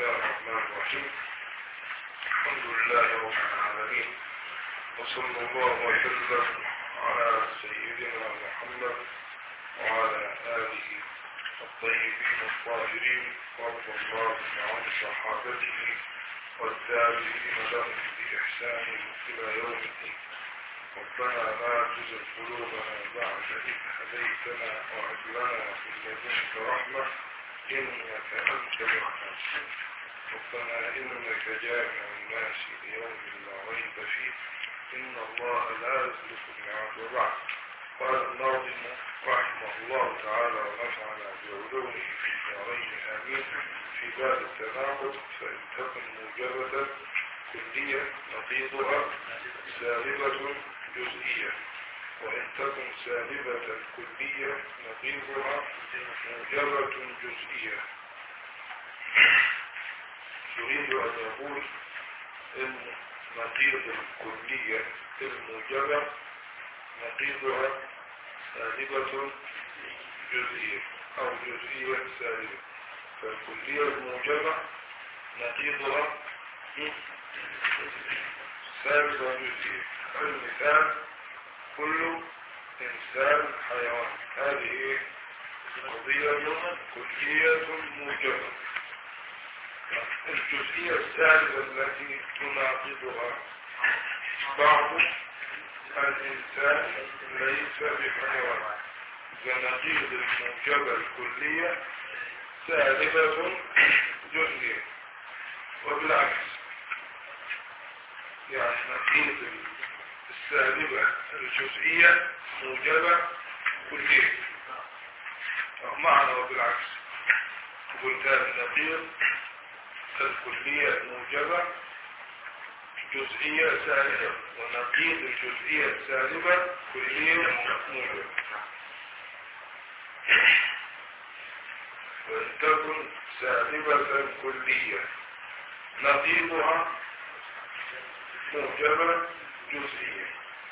الله الرحمن الرحيم الحمد لله رب العالمين وصلى الله وسلم على سيدنا محمد وعلى آله الطيبين الطاهرين وارض الله عن صحابته والتابعين لهم بإحسان إلى يوم الدين ربنا لا تزغ قلوبنا بعد إذ هديتنا وهب لنا من لدنك رحمة إنك أنت الوهاب ربنا إنك جامع الناس ليوم لا ريب فيه إن الله لا يخلف الميعاد وبعد قال الناظم رحمه الله تعالى ونفعنا بعلومه في الدارين آمين في باب التناقض فإن تكن موجبة كلية نقيضها سالبة جزئية وإن تكن سالبة كلية نقيضها موجبة جزئية يريد أن يقول إن نقيض الكلية الموجبة نقيضها سالبة جزئية أو جزئية سالبة فالكلية الموجبة نقيضها سالبة جزئية المثال كل إنسان حيوان هذه قضية كلية موجبة الجزئية الثالثة التي تناقضها بعض الإنسان ليس بحيوان فنقيض الموجبة الكلية سالبة جزئية وبالعكس يعني نقيض السالبة الجزئية موجبة كلية معنى وبالعكس قلت النقيض الكلية الموجبة جزئية سالبة ونقيض الجزئية السالبة كلية موجبة وإن تكن سالبة كلية نقيضها موجبة جزئية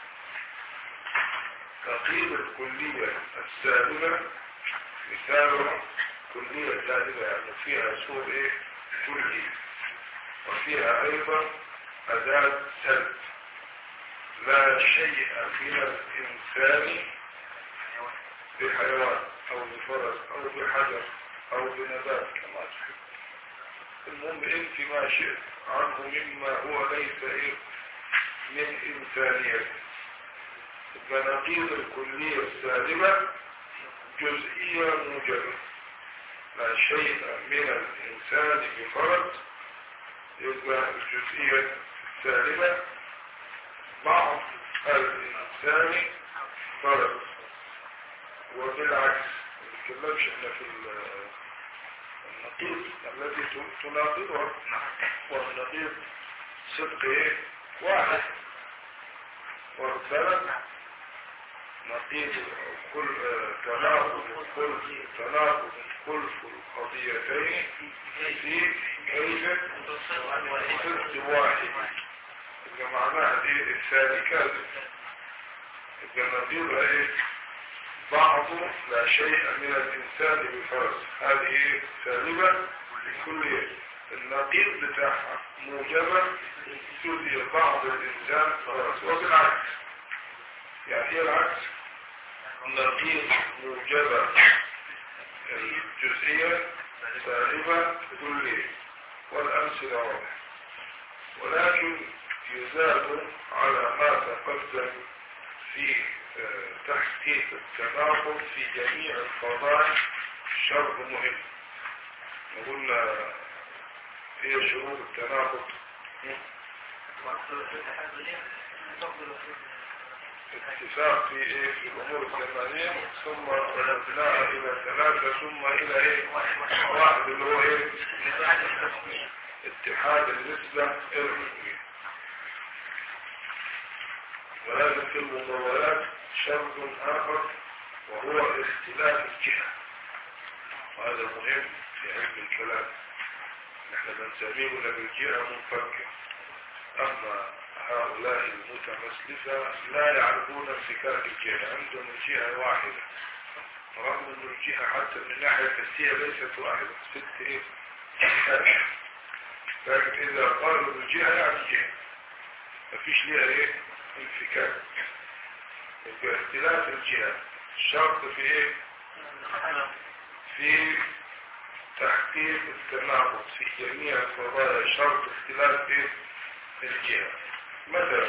نقيض الكلية السالبة مثالها كلية سالبة يعني فيها سوء ايه كلي وفيها ايضا اداة سلب لا شيء من الانسان بحيوان او بفرس او بحجر او بنبات كما تحب المهم انت ما شئت عنه مما هو ليس إيه من انسانيته فنقيض الكلية السالمة جزئية موجبة لا شيء من الإنسان بفرد يبقى الجزئية السالمة بعض الإنسان فرد وبالعكس ما نتكلمش احنا في النقيض التي تناقضها والنقيض صدق ايه واحد والثلاث نقيض كل تناقض كل تناقض كل القضيتين في كيف صدق واحد يبقى معناها دي الثاني كاذب يبقى نقيض ايه بعض لا شيء من الانسان بفرس هذه سالبة لكل النقيض بتاعها موجبة تؤذي بعض الانسان فرس وبالعكس يعني ايه العكس نقيض موجبة الجزئية سالبة كلية والأمثلة واضحة ولكن يزاد على ما تقدم في تحقيق التناقض في جميع الفضائل شرط مهم قلنا هي شروط التناقض اتفاق في ايه في الامور الثمانية ثم ردناها الى ثلاثة ثم الى ايه واحد اللي هو ايه اتحاد النسبة الرسمية ولكن في المضاولات شرط اخر وهو اختلاف الجهة وهذا مهم في علم الكلام نحن بنسميه بالجهة منفكة اما هؤلاء المتمسلفة لا يعرفون انفكاك الجهة عندهم الجهة واحدة رغم ان الجهة حتى من ناحية السيئة ليست واحدة ست ايه لكن إذا قالوا الجهة يعني جهة مفيش ليها إيه انفكاك يبقى اختلاف الجهة الشرط في إيه في تحقيق التناقض في جميع القضايا شرط اختلاف إيه الجهة مثلا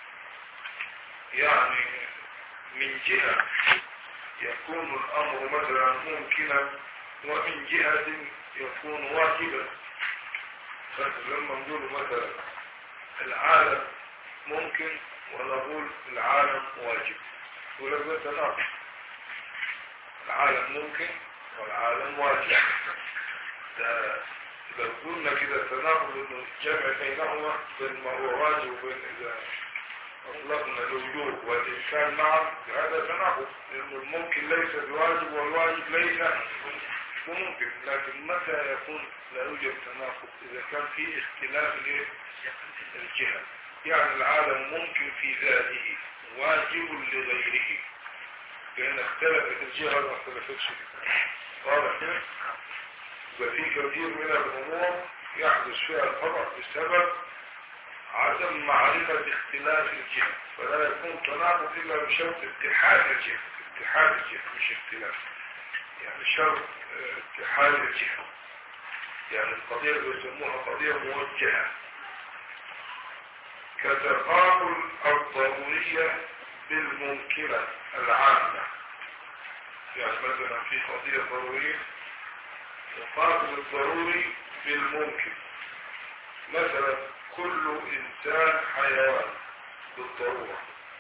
يعني من جهة يكون الأمر مثلا ممكنا ومن جهة يكون واجبا لما نقول مثلا العالم ممكن ونقول العالم واجب ولو تناقض العالم ممكن والعالم واجب ده لو قلنا كده تناقض انه الجمع بينهما بين ما هو واجب وبين اذا اطلقنا الوجوب والامكان معا هذا تناقض لانه الممكن ليس بواجب والواجب ليس ممكن لكن متى يكون لا يوجد تناقض اذا كان في اختلاف الجهه يعني العالم ممكن في ذاته واجب لغيره لان اختلفت الجهه ما اختلفتش واضح كده وفي كثير من الأمور يحدث فيها الخطأ بسبب عدم معرفة اختلاف الجهة فلا يكون تناقض إلا بشرط اتحاد الجهة اتحاد الجهة مش اختلاف يعني شرط اتحاد الجهة يعني القضية اللي يسموها قضية موجهة كتقابل الضرورية بالممكنة العامة يعني مثلا في قضية ضرورية تقابل الضروري بالممكن مثلا كل إنسان حيوان بالضرورة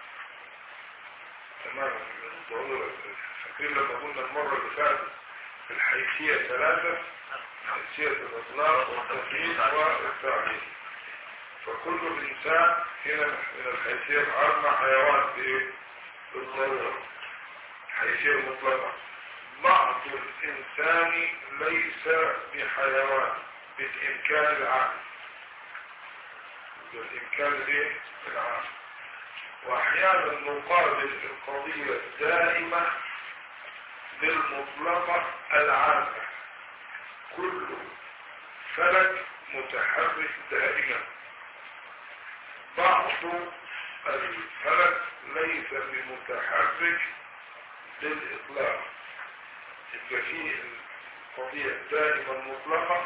تماما بالضرورة فاكرين لما قلنا المرة اللي فاتت الحيثية ثلاثة حيثية الإطلاق والتقييد والتعليم فكل إنسان هنا من الحيثية العامة حيوان بالضرورة حيثية مطلقة بعض الإنسان ليس بحيوان بالإمكان العام بالإمكان العام وأحيانا نقابل القضية الدائمة بالمطلقة العامة كل فلك متحرك دائما بعض الفلك ليس بمتحرك بالإطلاق يبقى فيه القضية الدائمة المطلقة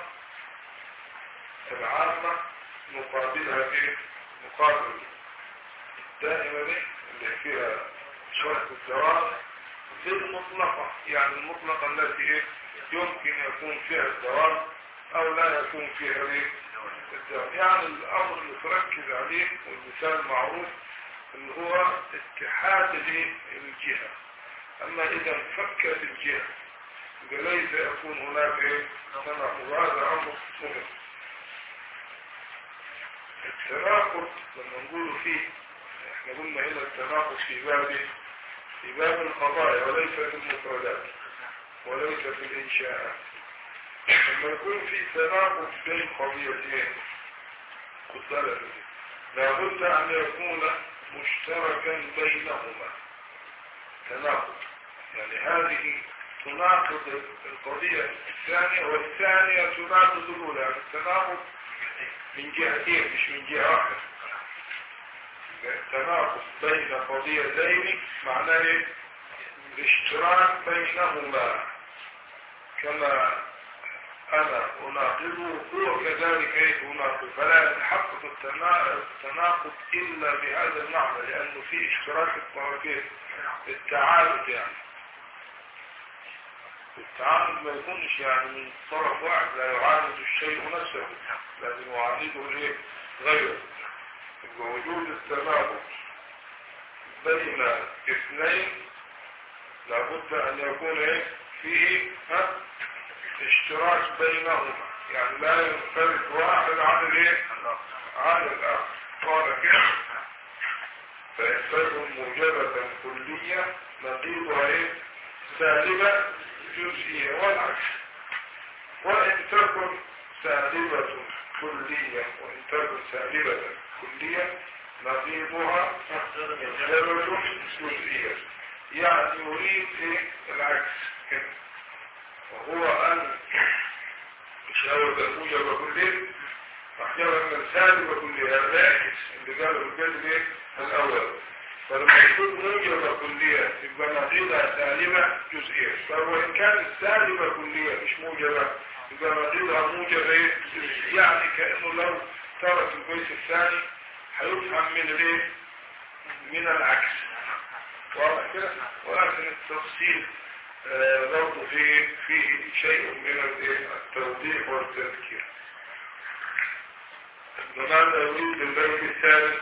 العامة مقابلها في مقابل الدائمة دي اللي فيها شرط الدوام بالمطلقة يعني المطلقة التي يمكن يكون فيها الدوام او لا يكون فيها الدوام يعني الامر اللي تركز عليه والمثال معروف اللي هو اتحاد الجهة اما اذا انفكت الجهة ليس يكون هناك تناقض هذا امر مهم التناقض لما نقول فيه احنا قلنا هنا التناقض في باب في باب القضايا وليس في المفردات وليس في الانشاءات لما يكون في تناقض بين قضيتين قد لابد ان يكون مشتركا بينهما تناقض يعني هذه تناقض القضية الثانية والثانية تناقض الأولى يعني التناقض من جهتين مش من جهة واحدة التناقض بين قضيتين معناه ايه؟ الاشتراك بينهما كما أنا أناقضه هو كذلك ايه أناقض فلا يتحقق التناقض إلا بهذا المعنى لأنه في اشتراك الطرفين التعارض يعني التعامل ما يكونش يعني من طرف واحد لا يعاند الشيء نفسه لازم يعانده ايه غيره وجود التناقض بين اثنين لابد ان يكون ايه فيه ها اشتراك بينهما يعني لا ينفرد واحد عن الايه عن الاخر قال كده فإن موجبة كلية نقيضها ايه سالبة جزئية والعكس وإن تكن سالبة كلية وإن تكن سالبة كلية نقيضها سالبة جزئية يعني يريد ايه العكس وهو أن مش أول موجبة كلية احيانا ان السالبة كلها العكس اللي قالوا الجذب ايه الاول فلما يكون موجبة كلية يبقى نقيضها سالبة جزئية فهو ان كانت سالبة كلية مش موجبة يبقى نقيضها موجبة ايه جزئية يعني كأنه لو ترك البيت الثاني هيفهم من الايه من العكس واضح كده ولكن التفصيل آه، برضه فيه فيه شيء من الايه التوضيح والتذكير لماذا يريد البيت الثالث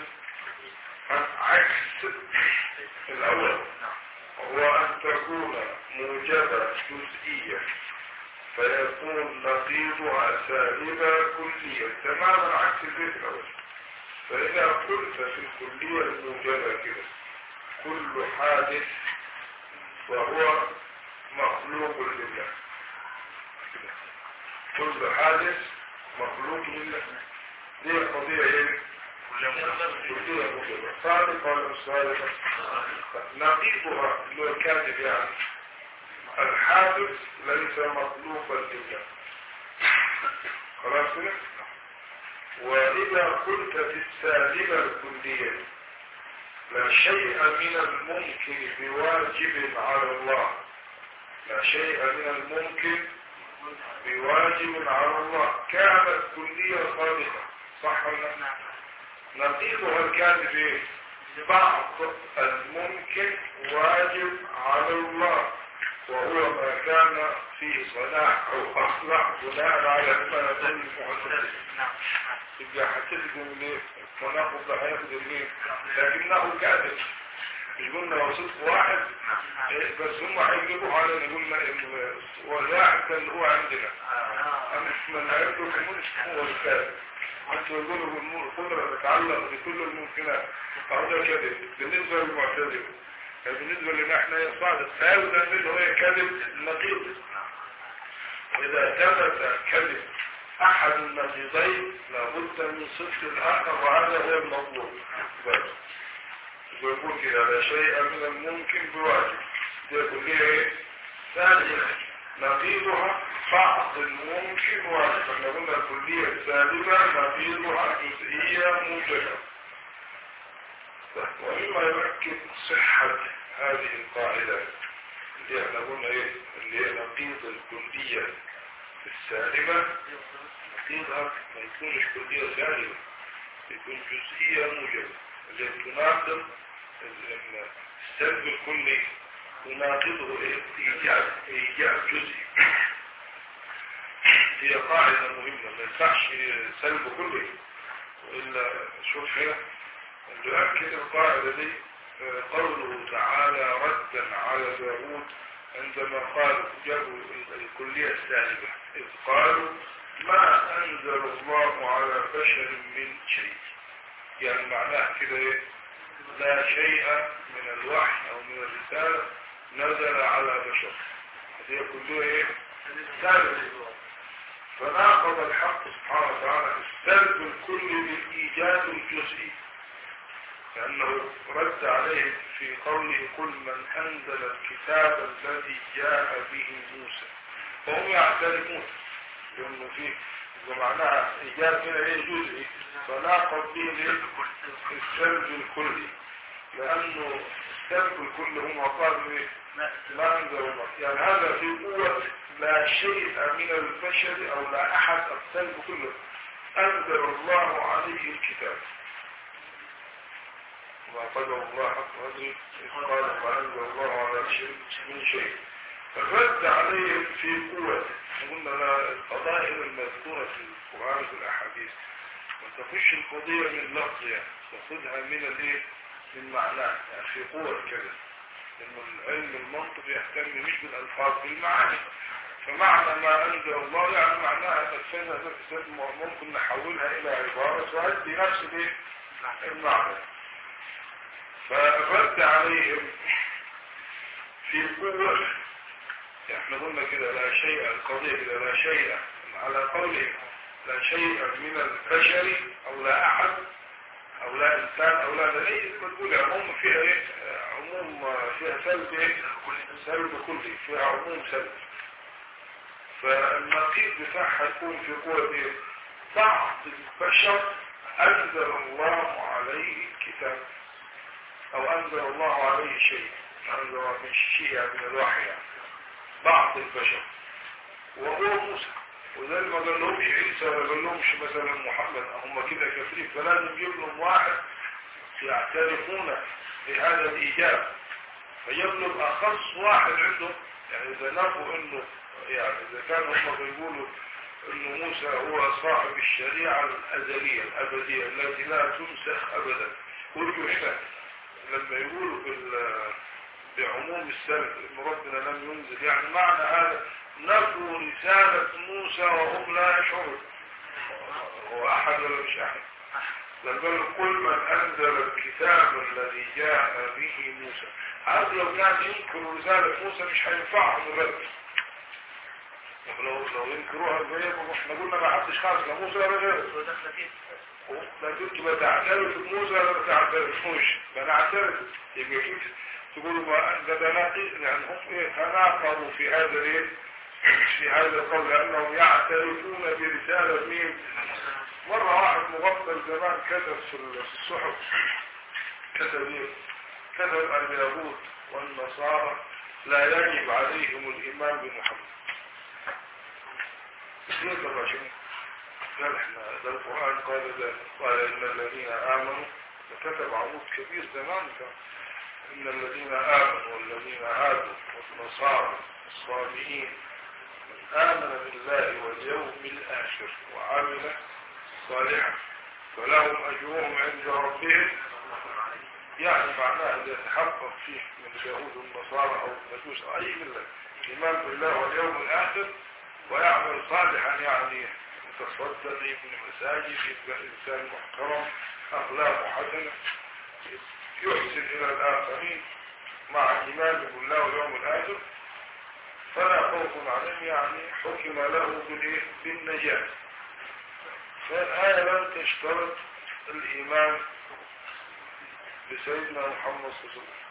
عكس الأول هو أن تكون موجبة جزئية فيكون نقيضها سالبة كلية تماما عكس البيت الأول فإذا قلت في الكلية الموجبة كده كل حادث وهو مخلوق لله كل حادث مخلوق لله دي القضية ايه كلية موجبة صادقة ولا مش صادقة نقيضها اللي هو الكاتب يعني الحادث ليس مخلوقا لله خلاص كده وإذا قلت في السالبة الكلية لا شيء من الممكن بواجب على الله لا شيء من الممكن بواجب على الله كانت كلية صادقة صح ولا لا؟ نقيضها الكاذب ايه؟ بعض الممكن واجب على الله وهو ما كان فيه صلاح او اصلح بناء على ما يقول المعتزله يبقى هتلزم ليه؟ التناقض ده هياخد ليه؟ لكنه كاذب مش قلنا لو صدق واحد إيه بس هم هيجيبوا على ان قلنا انه والواحد كان اللي هو عندنا اما من عنده كمان هو الكاذب حتى يقولوا القدرة تتعلق بكل الممكنات فهذا كذب بالنسبة للمعتزلة بالنسبة لنا احنا يصعد هذا منه هي كذب نقيض وإذا ثبت كذب أحد النقيضين لابد من صدق الآخر وهذا هو المطلوب بس يقول كده لا شيء من الممكن بواجب يقول ليه ايه ثانيا نقيضها بعض الممكن واجب احنا قلنا الكلية السالبة نقيضها جزئية موجبة ومما يؤكد صحة هذه القاعدة اللي احنا قلنا ايه اللي هي نقيض الكلية السالبة نقيضها ما يكونش كلية سالبة يكون جزئية موجبة اللي تناقض السلب الكلي تناقضه ايجاد ايجاد جزئي هي قاعدة مهمة ما ينفعش سلب كلي وإلا شوف هنا يؤكد القاعدة دي قوله تعالى ردا على داود عندما قالوا جابوا الكلية السالبة إذ قالوا ما أنزل الله على بشر من شيء يعني معناه كده ايه لا شيء من الوحي او من الرسالة نزل على بشر هذه كلها ايه سالب فناقض الحق سبحانه وتعالى السلب الكلي بالايجاد الجزئي لأنه رد عليه في قوله قل من أنزل الكتاب الذي جاء به موسى فهم يعترفون لأنه فيه ومعناها إيجاد من أي جزء فناقض به السلب الكلي لأنه السلب الكلي هو قال ما أنزل الله يعني هذا في قوة لا شيء من البشر أو لا أحد السلب كله أنزل الله عليه الكتاب وقدر الله حق هذه قال وأنزل الله على شيء من شيء الرد عليه في قوة قلنا القضائل المذكورة في القرآن في الأحاديث وتخش القضية من لفظها تاخذها من الايه من معناه يعني في قوة كده لأن العلم المنطق يهتم مش بالألفاظ بالمعاني فمعنى ما أنزل الله يعني معناها تفسيرها ممكن نحولها إلى عبارة تؤدي نفس الايه المعنى فرد عليهم في قوة احنا قلنا كده لا شيء القضية كده لا شيء على قوله لا شيء من البشر او لا احد او لا انسان او لا دليل بتقول عموم فيها ايه عموم فيها سلب ايه سلب كلي فيها عموم سلب فالنقيض بتاعها يكون في قوة ايه بعض البشر أنزل الله عليه الكتاب أو أنزل الله عليه شيء أنزل من شيء من الوحي يعني. بعض البشر وهو موسى وده اللي ما قال لهمش عيسى ولا قال لهمش مثلا محمد هم كده كافرين فلازم يجيب لهم واحد يعترفون بهذا الإيجاب فجاب لهم أخص واحد عندهم يعني إذا نفوا إنه يعني إذا كانوا هم بيقولوا إنه موسى هو صاحب الشريعة الأزلية الأبدية التي لا تنسخ أبدا والجحفة لما يقولوا بال بعموم السنة إن ربنا لم ينزل يعني معنى هذا نفوا رسالة موسى وهم لا يشعرون هو أحد ولا مش أحد لما كل من أنزل الكتاب الذي جاء به موسى عارف لو كان ينكر رسالة موسى مش هينفعهم الرد لو لو ينكروها زي احنا قلنا ما حدش خالص لا موسى ولا غيره لكن تبقى تعترف بموسى ولا ما تعترفوش بنعترف يبقى كيف تقولوا ما أنزلنا يعني هم إيه تناقضوا في هذا الايه في هذا القول لأنهم يعترفون برسالة مين مرة واحد مغفل زمان كتب في الصحف كتب ايه كتب اليهود والنصارى لا يجب عليهم الإيمان بمحمد يقدر عشان قال احنا ده القرآن قال ذلك قال إن الذين آمنوا وكتب عمود كبير زمان كان إن الذين آمنوا والذين هادوا والنصارى الصالحين من آمن بالله واليوم الآخر وعمل صالحا فلهم أجرهم عند ربهم يعني معناه أن يتحقق فيه من اليهود والنصارى أو المجوس أي ملة الإيمان بالله واليوم الآخر ويعمل صالحا يعني يتصدق يبني مساجد يبقى إنسان محترم أخلاقه حسنة يحسن إلى الآخرين مع إيمان بالله واليوم الآخر فلا خوف عليهم يعني حكم له بالنجاة فالآية لم تشترط الإيمان بسيدنا محمد صلى الله عليه وسلم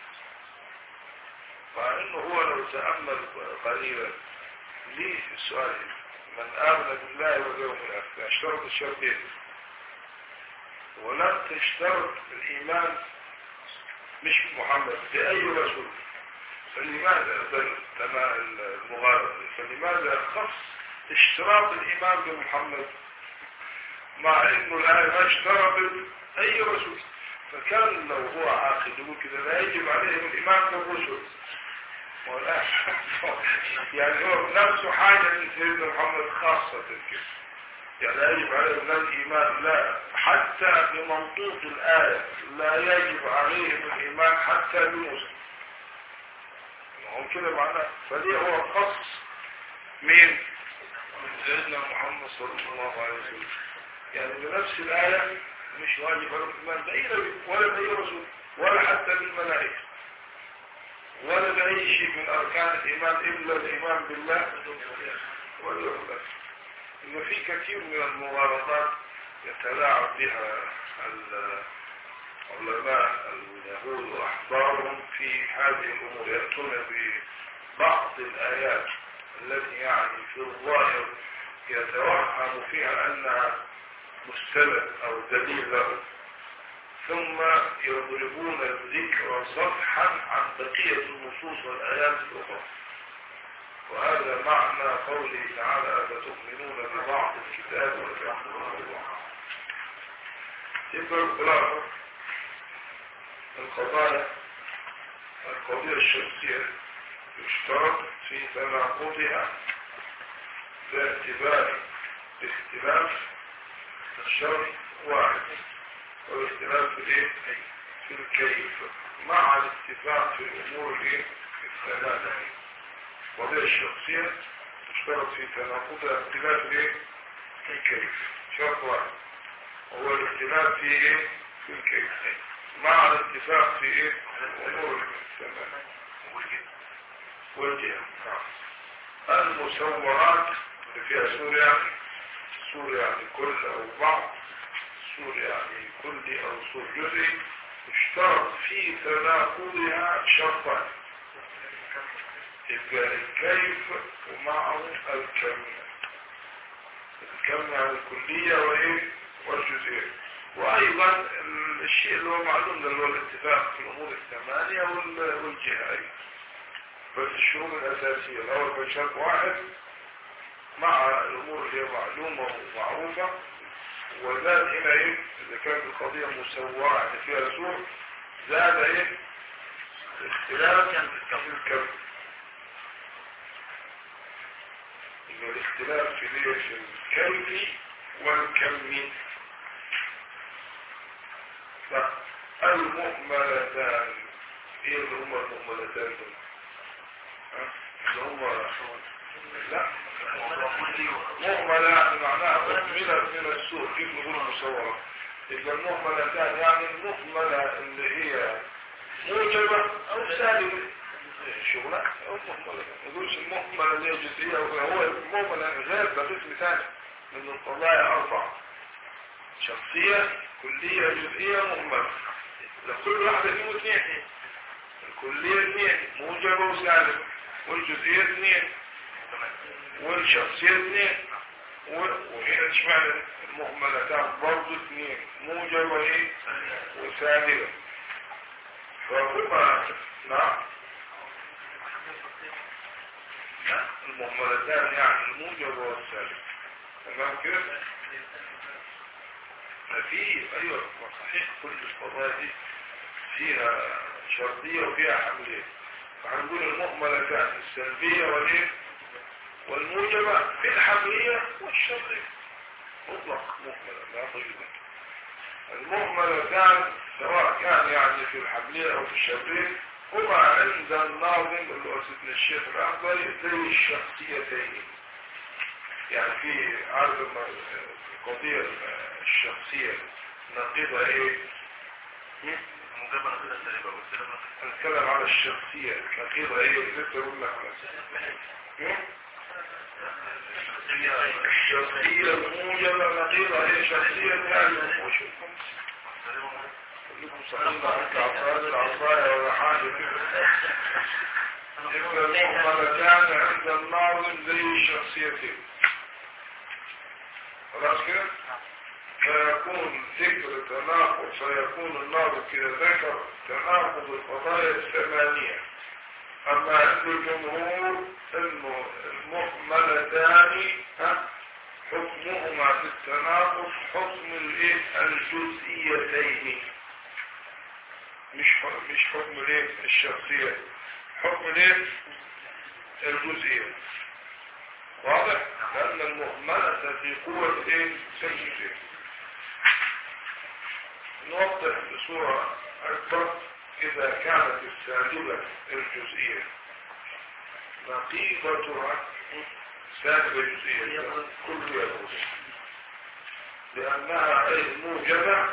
مع انه هو لو تأمل قليلا ليه السؤال من آمن بالله واليوم الآخر اشترط الشرطين ولم تشترط الإيمان مش محمد بأي رسول فلماذا تما المغالبة فلماذا خص اشتراط الإيمان بمحمد مع انه الآية ما اشترطت أي رسول فكان لو هو عاقل يقول كده لا يجب عليهم الإيمان بالرسل ولا يعني هو نفسه حاجة من سيدنا محمد خاصة كده يعني لا يجب عليهم لا الإيمان لا حتى بمنطوق الآية لا يجب عليهم الإيمان حتى بموسى هم كده معناه فدي هو خص مين من سيدنا محمد صلى الله عليه وسلم يعني بنفس الآية مش واجب على الإيمان بأي نبي ولا بأي رسول ولا حتى بالملائكة ولا بأي شيء من أركان الإيمان إلا الإيمان بالله واليوم الآخر إن في كثير من المغالطات يتلاعب بها العلماء اليهود وأحبارهم في هذه الأمور يأتون ببعض الآيات التي يعني في الظاهر يتوهم فيها أنها مستند أو دليل له ثم يضربون الذكر صفحا عن بقية النصوص والآيات الأخرى وهذا معنى قوله تعالى أفتؤمنون ببعض الكتاب وتكفرون ببعض يبقى الخلاصة القضايا القضية الشمسية يشترط في تناقضها باعتبار اختلاف الشرط واحد والاختلاف في الايه في الكيف مع الاتفاق في الامور الايه الثلاثه وهي الشخصيه تشترط في تناقضها اختلاف الايه في الكيف شرط واحد هو الاختلاف في ايه في الكيف مع الاتفاق في ايه الامور الثلاثه والجهه المصورات اللي فيها سوريا سور يعني كل او بعض سور يعني كل او سور جزئي اشترط في تناقضها شرطان يبقى الكيف ومعه الكم الكم يعني الكلية وإيه والجزئية وأيضا الشيء اللي هو معلوم اللي هو الاتفاق في الأمور الثمانية وال- والجهة أيضا بس الشروط الأساسية الأول كان شرط واحد مع الأمور اللي هي معلومة ومعروفة وزاد هنا إيه إذا كانت القضية مسوعة يعني فيها سوء زاد إيه اختلاف في الكم إن الاختلاف في ليه في الكيف والكم لا المهملتان ايه اللي هما المهملتان دول ها؟ اللي هما لا مهملة يعني معناها تكملة من السوق كيف نقول مصورة إذا المهملتان يعني المهملة اللي هي موجبة أو سالبة شغلة أو مهملة ما نقولش المهملة اللي هي جزئية هو المهملة غير ده قسم ثاني من القضايا أربعة شخصية كلية جزئية مهملة لكل واحدة فيهم اثنين الكلية اثنين موجبة وسالبة والجزئية اثنين والشخصية اثنين و- وهنا اشمعنى المهملتان برضه اثنين موجبة وايه وسالبة فهما نعم لا المهملتان يعني الموجب والسالب تمام كده ففي ايوه صحيح كل القضايا دي فيها شرطية وفيها حملية فهنقول المهملتان السلبية والايه والموجبة في الحملية والشرطية مطلق مهملة لا قيد المهملتان سواء كان يعني في الحملية او في الشرطية هما عند الناظم اللي هو سيدنا الشيخ الأخضر زي الشخصيتين يعني في عارف الم- القضية الشخصية نقيضها ايه؟ هم؟ نتكلم على الشخصية نقيضها ايه؟ لسه اقول لك هم؟ الشخصية الموجبة نقيضها ايه؟ شخصية ثانية كلكم صحيح عندك عصاية العصاية ولا حاجة كده إذا المهملتان عند الناظم زي الشخصيتين خلاص كده فيكون ذكر تناقض فيكون الناظم كده ذكر تناقض القضايا الثمانية أما عند الجمهور إنه المهملتان ها، حكمهما في التناقض حكم الايه الجزئيتين مش ح- مش حكم الايه الشخصية حكم الايه الجزئية واضح لأن المهملة في قوة ايه الجزئية نوضح بصورة أكبر إذا كانت السالبة الجزئية نقيضتها سالبة جزئية كل يجوز لأنها أي موجبة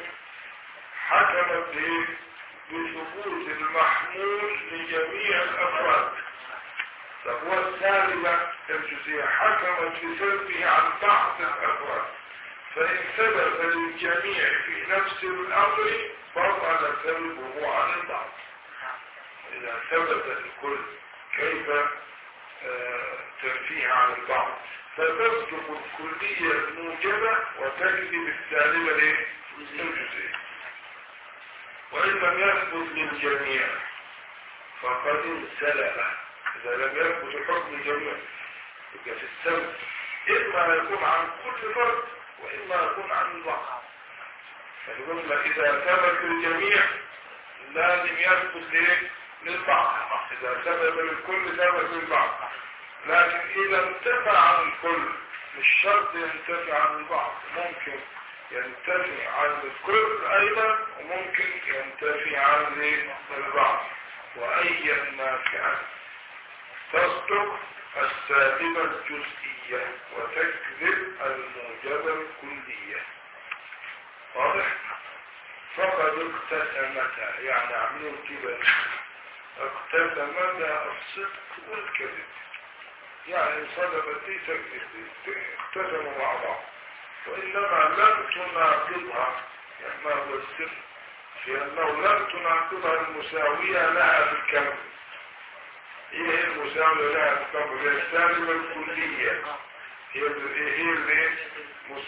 حكمت بإيه؟ بثبوت المحمول لجميع الأفراد طب والسالبة الجزئية حكمت بسلبه عن بعض الأفراد فإن ثبت للجميع في نفس الأمر بطل سلبه عن البعض إذا ثبت الكل كيف آه، تنفيه عن البعض فتصدق الكلية الموجبة وتكذب السالبة ليه؟ الجزئية وإن لم يثبت للجميع فقد انسلب إذا لم يثبت الحكم الجميع يبقى في السبب إما يكون عن كل فرد وإما يكون عن البعض فنقول لك إذا ثبت للجميع لازم يثبت ليه؟ للبعض إذا ثبت للكل ثبت للبعض لكن إذا انتفع عن الكل مش شرط ينتفع عن البعض ممكن ينتفي عن الكل أيضا وممكن ينتفي عن إيه؟ البعض وأيا ما كان تصدق السالبة الجزئية وتكذب الموجبة الكلية واضح؟ فقد اقتسمتا يعني عاملين كده اقتسمتا الصدق والكذب يعني صدقت دي تكذب دي اقتسموا مع بعض وإنما لم تناقضها يعني ما هو السر في أنه لم تناقضها المساوية لها في الكم هي هي المساوية لها في الكم هي السالبة الكلية هي ال- هي اللي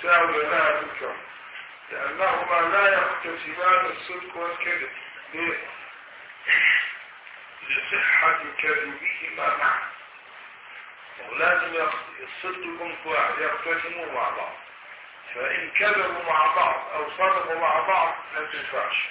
مساوية لها في الكون لأنهما لا يقتسمان الصدق والكذب ليه؟ لصحة كذبهما معا ولازم الصدق يكون واحد يقتسموا مع بعض فإن كذبوا مع بعض أو صدقوا مع بعض لا تنفعش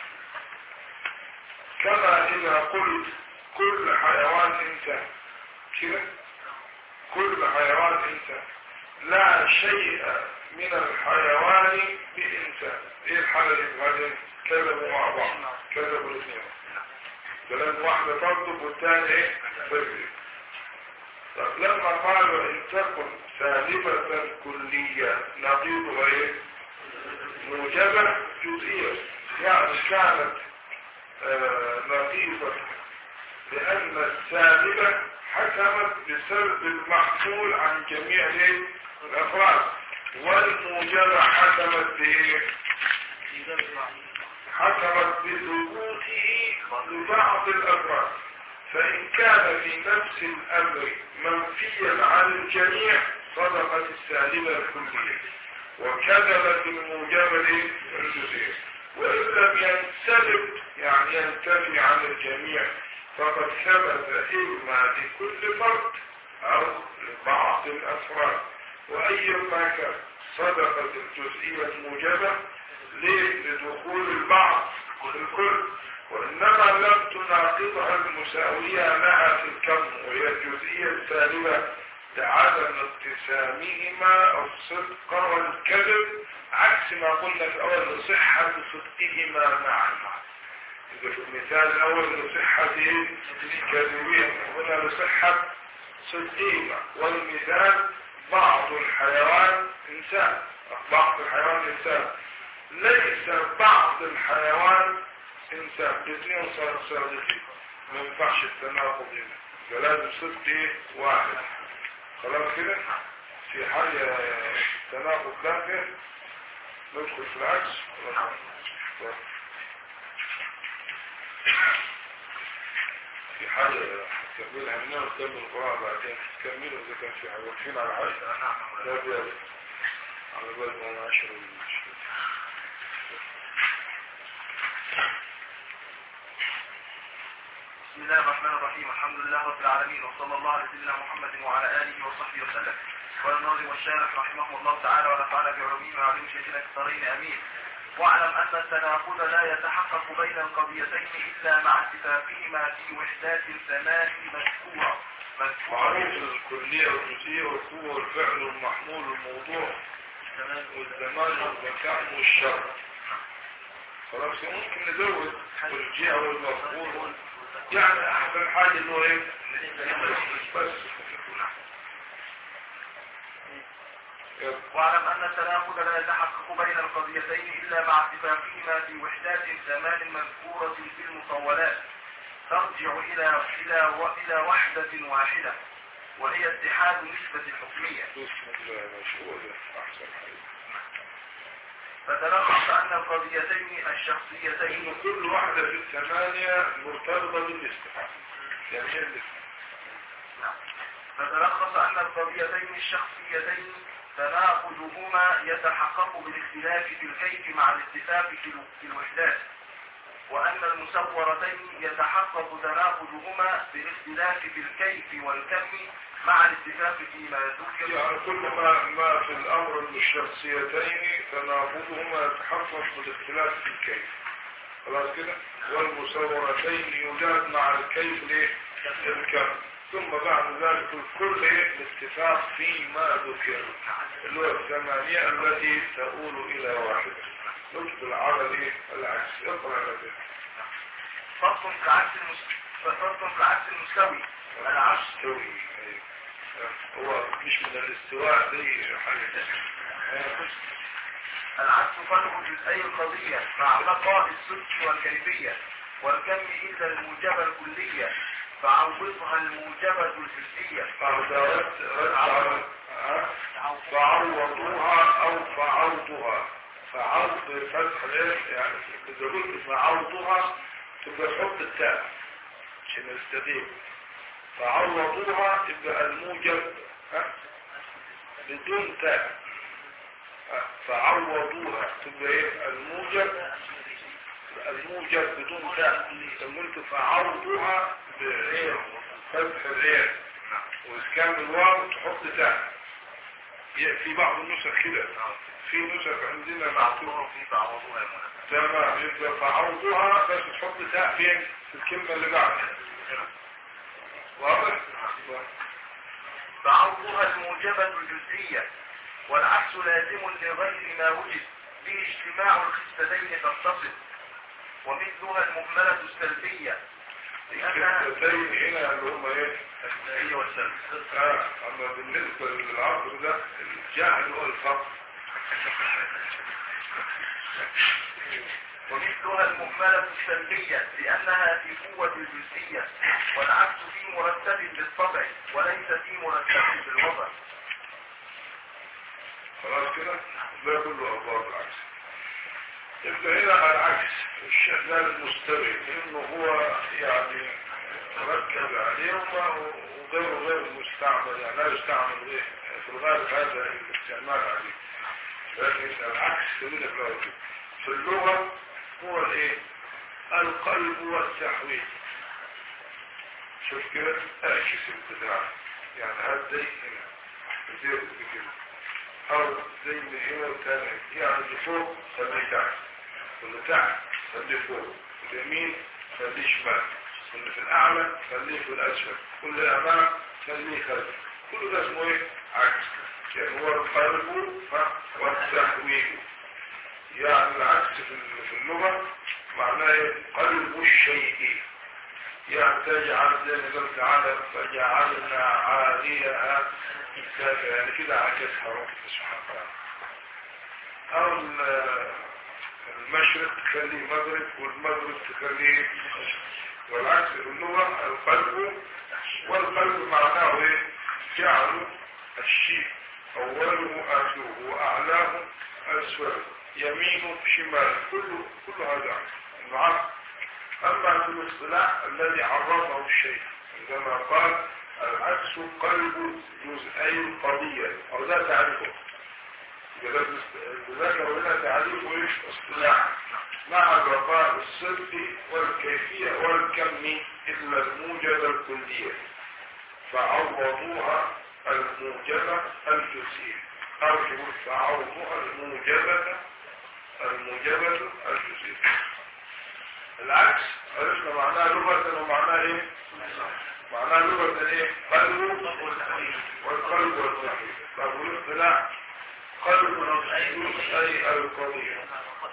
كما إذا قلت كل حيوان إنسان كده كل حيوان إنسان لا شيء من الحيوان بإنسان إيه الحالة اللي بعدين كذبوا مع بعض كذبوا الاثنين كلام واحدة تطلب والثاني إيه تكذب طب لما قالوا إن تكن سالبة كلية نقيضها إيه موجبة جزئية يعني كانت آه نقيضة لأن السالبة حكمت بسلب المحمول عن جميع الأفراد والموجبة حكمت بإيه؟ حكمت بثبوته لبعض الأفراد فإن كان في نفس الأمر منفيا عن الجميع صدقت السالبة الكلية وكذبت الموجبة الجزئية وإن لم ينسلب يعني ينتفي عن الجميع فقد ثبت إما لكل فرد أو لبعض الأفراد وأي ما كان صدقت الجزئية الموجبة لدخول البعض الكل وإنما لم تناقضها المساوية لها في الكم وهي الجزئية السالبة لعدم اتسامهما الصدق والكذب عكس ما قلنا في الأول لصحة صدقهما معا إذا في المثال الأول لصحة كذبين هنا لصحة صدقهما والمثال بعض الحيوان إنسان بعض الحيوان إنسان ليس بعض الحيوان إنسان الاثنين صار صادقين ما ينفعش التناقض هنا فلازم صدق واحد خلاص كده في حاجة تناقض ثانية ندخل في العكس في حاجة تكملها منها وتكمل القراءة بعدين تكملوا إذا كان في حاجة واقفين على حاجة لا بيالي على بال ما نعشر المشكلة بسم الله الرحمن الرحيم الحمد لله رب العالمين وصلى الله على سيدنا محمد وعلى اله وصحبه وسلم قال الناظم والشارح رحمه الله تعالى ونفعنا بعلومه وعلوم شيخنا في الدارين امين واعلم ان التناقض لا يتحقق بين القضيتين الا مع اتفاقهما في وحدات ثمان مذكوره معروف الكلية والجزئية والقوة والفعل والمحمول والموضوع والزمان والمكان والشر خلاص ممكن نزود والجهة والمفعول يعني احسن حاجة انه ايه بس واعلم ان التناقض لا يتحقق بين القضيتين الا مع اتفاقهما في وحدات زمان مذكورة في المطولات ترجع الى الى الى وحدة واحدة وهي اتحاد نسبة الحكمية بسم الله ما شاء الله احسن حاجة فتلخص ان القضيتين الشخصيتين إن كل واحدة في الثمانية مرتبطة بالنسبة يعني ايه النسبة فتلخص أن القضيتين الشخصيتين تناقضهما يتحقق بالاختلاف في الكيف مع الاتفاق في ال- في الوحدات وأن المصورتين يتحقق تناقضهما بالاختلاف في الكيف والكم مع الاتفاق فيما ذكر يعني كل ما, ما في الأمر من الشخصيتين تناقضهما يتحقق بالاختلاف في الكيف خلاص كده والمصورتين يوجد مع الكيف ليه الكم ثم بعد ذلك الكل إيه؟ الاتفاق فيما ذكر اللي هو الثمانية التي تؤول إلى واحدة نكتب العرض إيه؟ العكس اقرأ لديه فصل في العكس المس... فصل في العكس المستوي العكس استوي أيوة. هو مش من الاستواء دي حاجة تانية. العكس فرق جزئي القضية مع بقاء الصدق والكيفية والكم إلا الموجبة الكلية فعوضها الموجبة الجزئية فعودت رد فعوضوها او فعوضها فعوض فتح ايه يعني اذا قلت فعوضها تبقى تحط التاء عشان نستدين فعوضوها يبقى الموجب ها بدون تاء ها؟ فعوضوها تبقى ايه الموجب الموجب بدون تاء سميته فعوضوها بايه فتح العين واسكان الواو تحط تاء ي- في بعض النسخ كده في نسخ عندنا مكتوب معطوه في بعضها يا مولانا تمام يبقى فعوضوها بس تحط تاء فين في الكلمة اللي بعدها واضح؟ فعرضها الموجبة الجزئية والعكس لازم لغير ما وجد به اجتماع الخستين تتصل ومثلها المهملة السلبية لأنها الكلمتين هنا اللي هم ايه؟ السلبية والسلب اه اما بالنسبة للعصر ده الجهل هو الفقر ومثلها المهملة السلبية لأنها في قوة الجزئية والعكس في مرتب بالطبع وليس في مرتب بالوضع خلاص كده ده كله أبواب العكس يبقى هنا على العكس الشغال المستوي لأنه هو يعني ركز عليه وما- وغيره غير مستعمل يعني لا يستعمل إيه في الغالب هذا الاستعمال عليه لكن العكس خلينا في الأول كده. في اللغة هو الايه القلب والتحويل شوف كده اعكس البدع يعني هذا زي هنا زي كده او زي من هنا وتاني يعني اللي فوق خليه تحت واللي تحت خليه فوق اليمين خليه شمال واللي في الاعلى خليه في الاسفل واللي امام خليه خلف كل ده اسمه ايه عكس يعني هو القلب والتحويل يعني العكس في في اللغة معناه إيه؟ قلب الشيء يعني تجعل زي ما قلت تعالى فجعلنا عاليها كذا يعني كده عكسها رب سبحانه وتعالى أو ال- المشرق تخليه مغرب والمغرب تخليه مشرق والعكس في اللغة القلب والقلب معناه ايه جعلوا الشيء أوله آخره وأعلاه أسفله يمين شمال كله كل هذا نعم أما في الاصطلاح الذي عرفه الشيء عندما قال العكس قلب جزئي القضية أو لا تعرفه ذكر هنا تعريفه ايش اصطلاح مع بقاء الصدق والكيفية والكم إلا الموجبة الكلية فعوضوها الموجبة الجزئية أو يقول فعوضوها الموجبة الموجبة الجزئية العكس عرفنا معناها لغة ومعناها ايه معناها لغة ايه قلب والقلب والتحريف طب والاصطلاح قلب أي القضية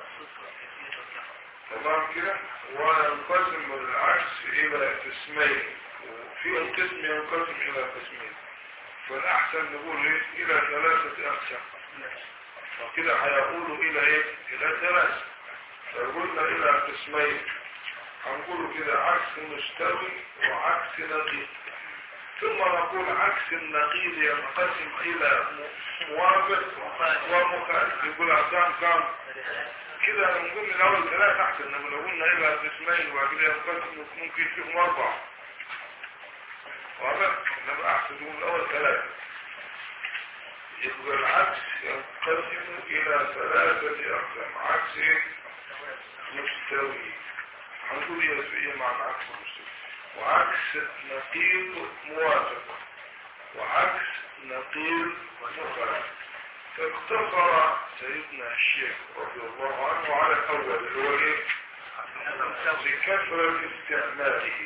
تمام كده وينقسم العكس إلى قسمين وفي القسم ينقسم إلى قسمين فالأحسن نقول إيه إلى ثلاثة أقسام وكده هيقولوا إلى إيه إلى ثلاثة فقلنا إلى قسمين هنقول كده عكس مستوي وعكس نقيض ثم نقول عكس النقيض ينقسم إلى موافق ومخالف يقول أقسام كام كده نقول من الأول ثلاثة أحسن لو قلنا إلى قسمين وبعد كده ينقسم ممكن فيهم أربعة واضح؟ نبقى أحسن نقول الأول ثلاثة يبقى العكس ينقسم إلى ثلاثة أقسام عكس إيه؟ مستوي هنقول إيه إيه معنى عكس مستوي وعكس نقيض موافق وعكس نقيض مخالف فاقتصر سيدنا الشيخ رضي الله عنه على الأول اللي هو إيه؟ بكثرة استعماله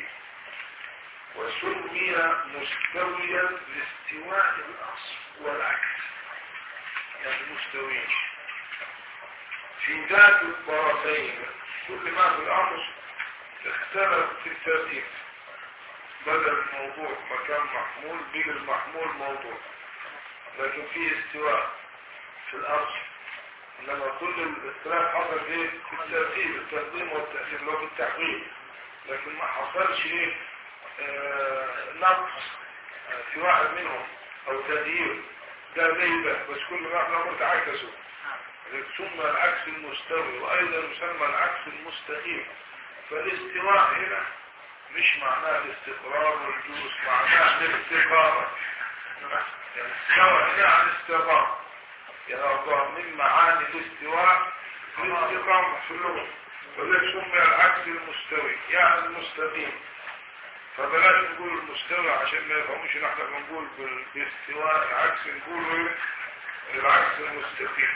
وسمي مستويا لاستواء الأصل والعكس يعني مستويين في ذات الطرفين كل ما في الأمر اختلف في الترتيب بدل الموضوع مكان محمول بقى المحمول موضوع لكن في استواء في الأصل إنما كل الاختلاف حصل ايه في الترتيب التقديم والتأثير لو في التحويل لكن ما حصلش ايه آه نقص آه في واحد منهم او تغيير ده زي ده بس كل ما احنا قلت عكسه ثم العكس المستوي وايضا يسمى العكس المستقيم فالاستواء هنا مش معناه الاستقرار والجلوس معناه الاستقامة يعني استوى هنا عن استقامة يعني أربعة من معاني الاستواء الاستقامة في اللغة ولذلك سمي العكس المستوي يعني المستقيم فبلاش نقول المستوى عشان ما يفهموش ان احنا بنقول بال- بالاستواء العكس نقول ايه العكس المستقيم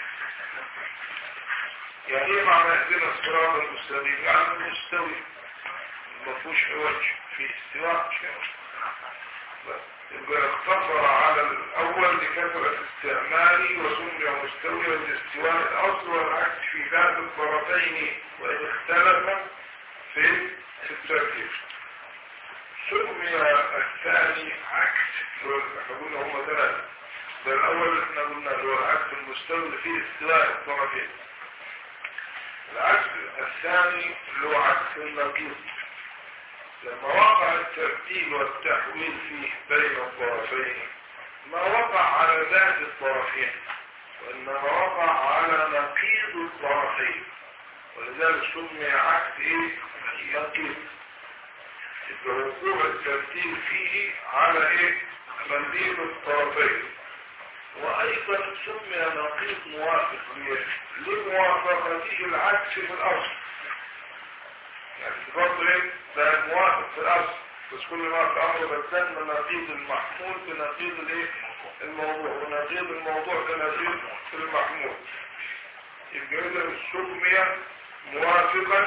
يعني ايه معنى اهدنا الصراط المستقيم يعني المستوي ما فيهوش عوج في استواء مش كده؟ بس. يبقى اقتصر على الاول لكثرة استعماله وسمي مستويا الاستواء الاصل والعكس في ذات الطرفين وان اختلف في في التركيب سمي الثاني عكس احنا قلنا هما ثلاثة ده الأول احنا قلنا اللي هو العكس المستوي اللي فيه استواء الطرفين العكس الثاني اللي هو عكس النقيض لما وقع التبديل والتحويل فيه بين الطرفين ما وقع على ذات الطرفين وإنما وقع على نقيض الطرفين ولذلك سمي عكس ايه نقيض يبقى وقوع التبديل فيه على ايه منديل الطرفين وايضا سمي نقيض موافق ليه؟ لموافقته العكس في الاصل يعني برضه ايه ده موافق في الاصل بس كل ما تعمل بدلنا نقيض المحمول بنقيض الايه الموضوع ونقيض الموضوع بنقيض المحمول يبقى اذا سمي موافقا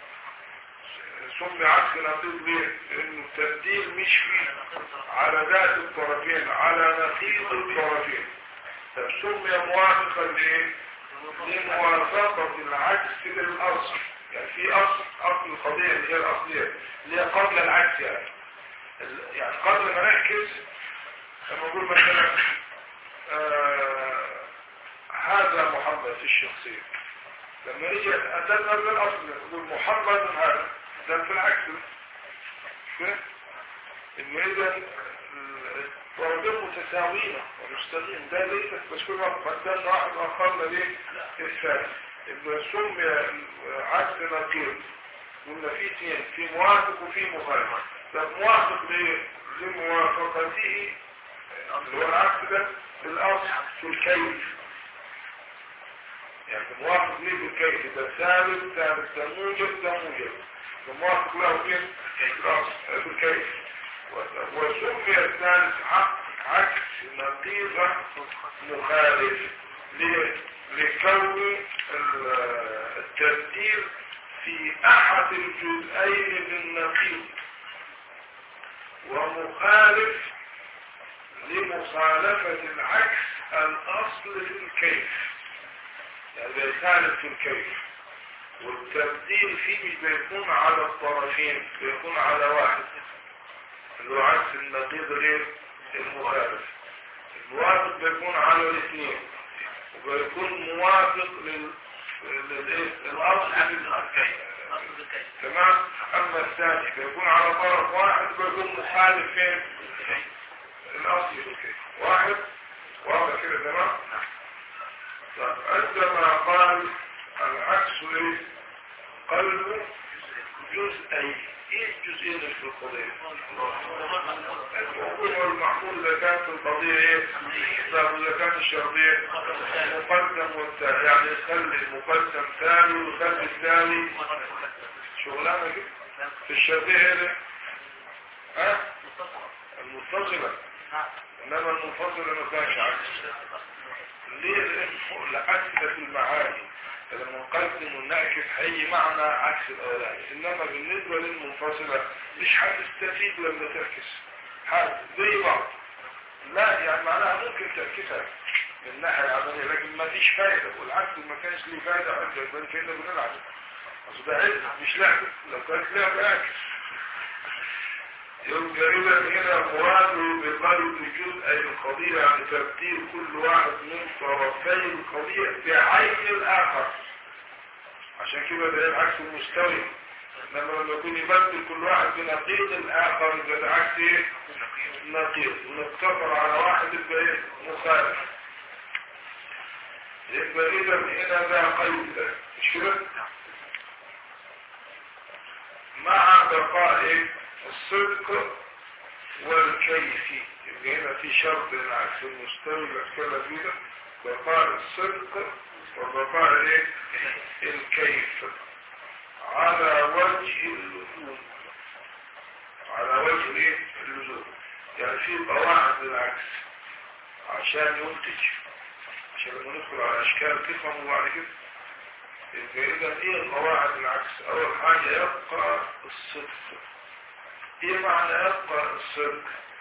سمي عكس نقيض ليه؟ لأنه التبديل مش فيه على ذات الطرفين على نقيض الطرفين طب سمي موافقا ليه؟ لموافقة العكس للأصل يعني في أصل أصل القضية اللي هي الأصلية اللي هي قبل العكس يعني ال- يعني قبل ما نعكس لما نقول مثلا آه هذا محمد في الشخصية لما نيجي أتذهب للأصل نقول محمد هذا ده في العكس كده إن إذا الطرفين متساويين ومستقيم ده ليس بس كل ما قدمنا واحد آخرنا ليه الثاني إذا سمي عكس نقيض قلنا في اثنين في موافق وفي مخالف ده موافق ليه؟ لموافقته اللي هو العكس ده الأصل في الكيف يعني موافق ليه في الكيف ده ثابت ثابت ده موجب ده موجب ده موافق له فين؟ الأصل في الكيف وسمي الثالث عق- عكس نقيضة مخالف ل- لكون ال- التبديل في أحد الجزئين بالنقيض ومخالف لمخالفة العكس الأصل في الكيف يعني بيخالف في الكيف والتبديل فيه مش بيكون على الطرفين بيكون على واحد اللي هو عكس النقيض غير المخالف الموافق بيكون على الاثنين وبيكون موافق لل للايه الاصل تمام اما الثاني بيكون على طرف واحد بيكون مخالف فين الاصل في الكيف واحد واضح كده تمام طب عندما قال العكس ايه قلب جزئين ايه الجزئين اللي في القضيه الموضوع والمحمول اذا كانت القضيه ايه طب اذا كانت الشرطيه مقدم والتالي يعني يخلي المقدم ثاني ويخلي الثاني شغلانه كده في الشرطيه ايه ده؟ ها المتصله انما المنفصله ما كانش عكس ليه لأنه لأكثر المعاني لما نقدم ونعكس هيجي معنى عكس الأولاني إنما بالنسبة للمنفصلة مش هتستفيد لما تعكس حاجة زي بعض لا يعني معناها ممكن تعكسها من الناحية العملية لكن ما فيش فايدة والعكس ما كانش ليه فايدة عندك بل كده بنلعب أصل ده علم مش لعبة لو كانت لعبة اعكس يبقى إذا هنا مراده بقلب جزء القضية يعني تبديل كل واحد من طرفي القضية بعين الآخر عشان كده ده العكس المستوي لما لما يكون يبدل كل واحد بنقيض الآخر يبقى ده عكس إيه؟ نقيض ونقتصر على واحد يبقى إيه؟ مخالف يبقى إذا هنا ده قيد ده مش كده؟ مع بقاء إيه؟ الصدق والكيفي يبقى هنا في شرط العكس المستوي اللي اتكلم فيه ده بقاء الصدق وبقاء ايه الكيف على وجه اللزوم على وجه ايه اللزوم يعني في قواعد للعكس عشان ينتج عشان لما ندخل على اشكال تفهموا بعد كده يبقى اذا ايه قواعد العكس اول حاجة يبقى الصدق ايه معنى يبقى الصدق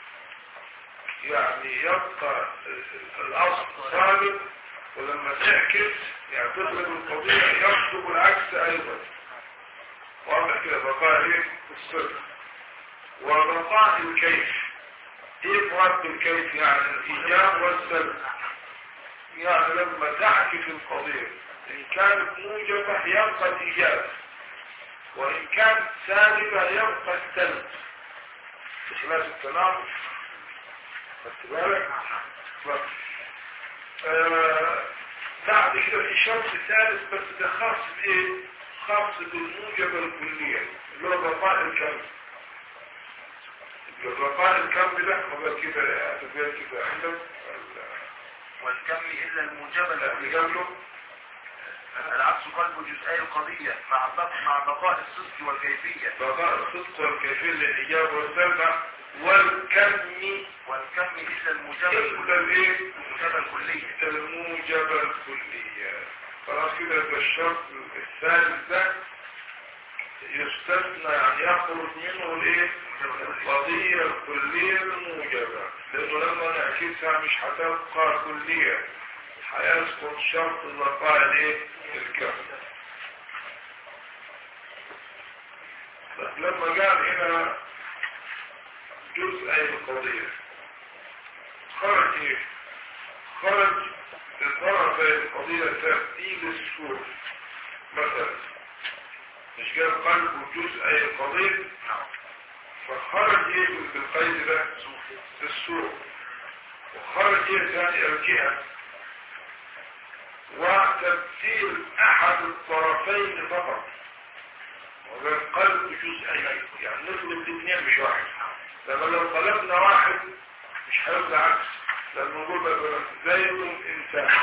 يعني يبقى الاصل ثابت ولما تعكس يعني تطلب القضية يصدق العكس ايضا واضح كده بقاء ايه الصدق وبقاء الكيف ايه مراد بالكيف يعني الايجاب والسلب يعني لما تعكس القضية ان كانت موجبة يبقى الايجاب وان كانت سالبة يبقى السلب في خلاف التناقض خدت بالك آه بعد كده في شرط ثالث بس ده خاص بايه خاص بالموجبة الكلية اللي هو بقاء الكم بقاء الكم ده هو كده اعتبر كده عندك والكم إلا الموجبة اللي الكلية قبله العكس قلب جزئي القضية مع بق- مع بقاء الصدق والكيفية بقاء الصدق والكيفية للإجابة والسلبة والكم والكم إلا الموجبة إلا الإيه؟ الموجبة الكلية الموجبة الكلية خلاص كده يبقى الشرط الثالث ده يستثنى يعني يخرج منه الايه القضية الكلية الموجبة لانه لما نعكسها مش هتبقى كلية هيسقط شرط بقاء الايه الكم بس لما قال هنا جزء اي القضية خرج ايه خرج الطرف القضية تبديل السور مثلا مش قال قلب جزء اي القضية فخرج ايه بالقيد ده السور وخرج ايه ثاني الجهة وتبديل احد الطرفين فقط وده قلب جزئين يعني نطلب الاثنين مش واحد لما لو طلبنا واحد مش هيبقى عكس لما نقول مثلا زيد انسان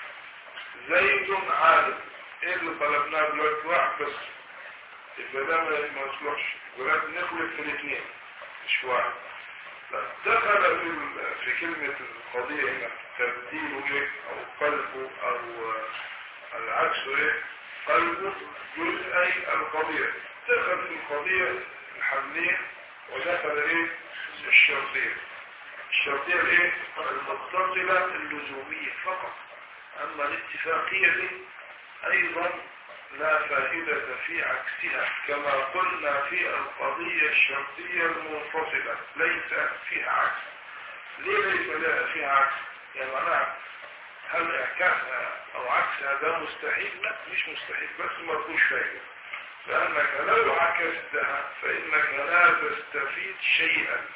زيد عالم ايه اللي طلبناه دلوقتي واحد بس يبقى ده ما ما يصلحش ولازم نخلط في الاثنين مش واحد لا دخل في ال- في كلمة القضية هنا تبديل ايه او قلبه او آه، العكس ايه قلبه جزئي القضية دخل في القضية الحملية ودخل ايه الشرطية الشرطية الايه المتصلة اللزومية فقط اما الاتفاقية دي ايضا لا فائدة في عكسها كما قلنا في القضية الشرطية المنفصلة ليس فيها عكس ليه ليس لها فيها عكس يعني معناها هل اعكاسها او عكسها ده مستحيل لا مش مستحيل بس ما فيهوش فايدة لانك لو عكستها فانك لا تستفيد شيئا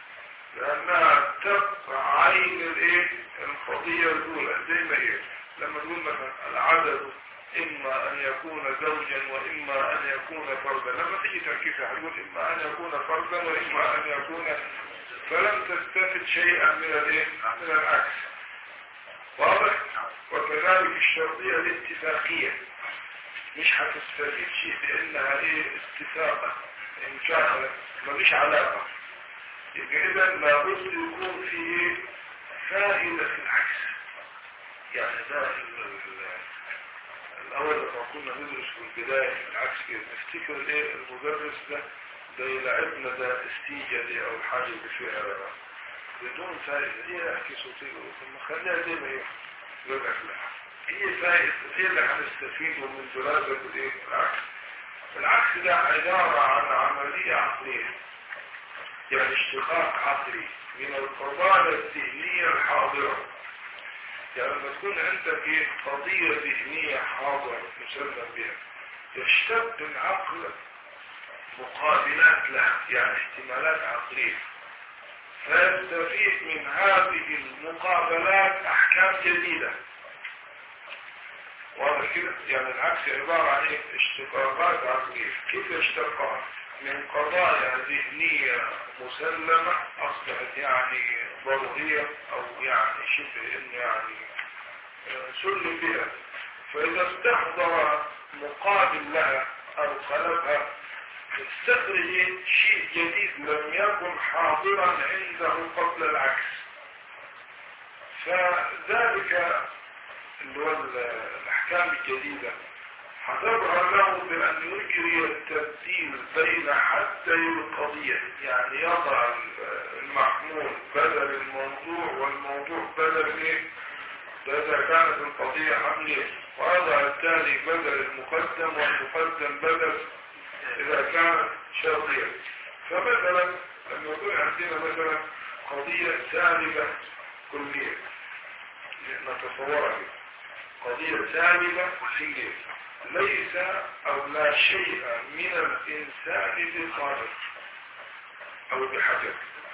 لانها تبقى عين الايه القضية الاولى زي ما هي لما تقول مثلا العدد اما ان يكون زوجا واما ان يكون فردا لما تيجي تركيزها هتقول اما ان يكون فردا واما ان يكون فلم تستفد شيئا من الايه من العكس واضح وكذلك الشرطية الاتفاقية مش هتستفيد شيء لانها ايه اتفاقا ان كان مفيش علاقة يبقى اذا لابد يكون في ايه فائدة في العكس يعني ده ال- ال- الاول لما كنا ندرس في البداية في العكس كده نفتكر ايه المدرس ده ده يلعبنا ده استيجا دي او حاجة اللي فيها بدون فائدة ايه احكي صوتي ثم خليها زي ما هي يقول لك لا هي فائدة ايه اللي هنستفيده من دراسة الايه العكس العكس ده عبارة عن عملية عقلية يعني اشتقاق عقلي من القضايا الذهنية الحاضرة يعني لما تكون عندك ايه قضية ذهنية حاضرة مسلم بها يشتق العقل مقابلات لها يعني احتمالات عقلية فيستفيد من هذه المقابلات احكام جديدة واضح كده يعني العكس عبارة عن ايه اشتقاقات عقلية كيف اشتقاق من قضايا ذهنية مسلمة اصبحت يعني ضرورية او يعني شبه انه يعني سلم بها فإذا استحضر مقابل لها أو خلفها استخرج شيء جديد لم يكن حاضرا عنده قبل العكس فذلك اللي هو الأحكام الجديدة هتظهر له بأن يجري التبديل بين حدي القضية يعني يضع المحمول بدل الموضوع والموضوع بدل ايه إذا كانت القضية حملية ويضع التالي بدل المقدم والمقدم بدل إذا كانت شرطية فمثلا الموضوع عندنا مثلا قضية سالبة كلية نتصورها قضية سالبة كلية ليس أو لا شيء من الإنسان بصادق أو بحجر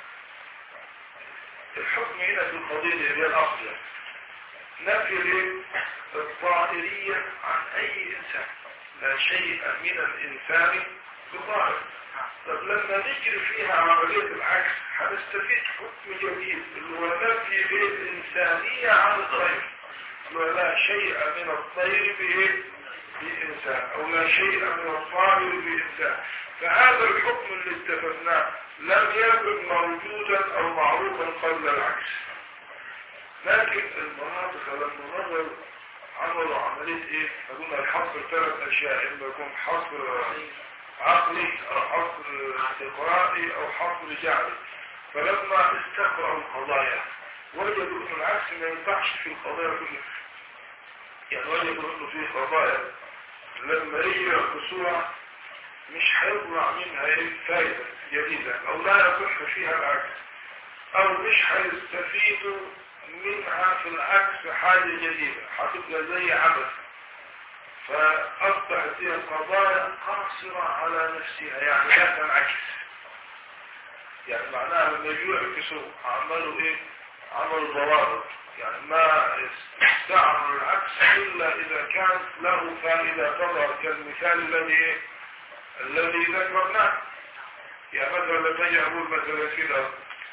الحكم هنا في القضية هي الأصل نفي الطائرية عن أي إنسان لا شيء من الإنسان بظاهر طب لما نجري فيها عملية العكس هنستفيد حكم جديد اللي هو نفي الإنسانية عن الطير ولا شيء من الطير به بإنسان أو لا شيء من الطائر بإنسان فهذا الحكم اللي استفدناه لم يكن موجودا أو معروفا قبل العكس لكن المناطق لما نظر عملوا عملية ايه قلنا الحصر ثلاث اشياء اما يكون حصر عقلي او حصر استقرائي او حصر جعلي فلما استقرأوا القضايا وجدوا ان العكس ما ينفعش في القضايا كلها يعني وجدوا انه في قضايا لما يجي يخصوها مش هيطلع منها ايه فايدة جديدة او لا يصح فيها العكس او مش هيستفيدوا منها في العكس حاجة جديدة هتبقى زي عبث فأصبحت هي القضايا قاصرة على نفسها يعني لا تنعكس يعني معناها لما يجوا يعكسوا عملوا ايه عملوا ضوابط يعني ما استعملوا العكس إلا إذا كانت له فائدة تظهر كالمثال الذي الذي ذكرناه يعني مثلا لما يجي أقول مثلا كده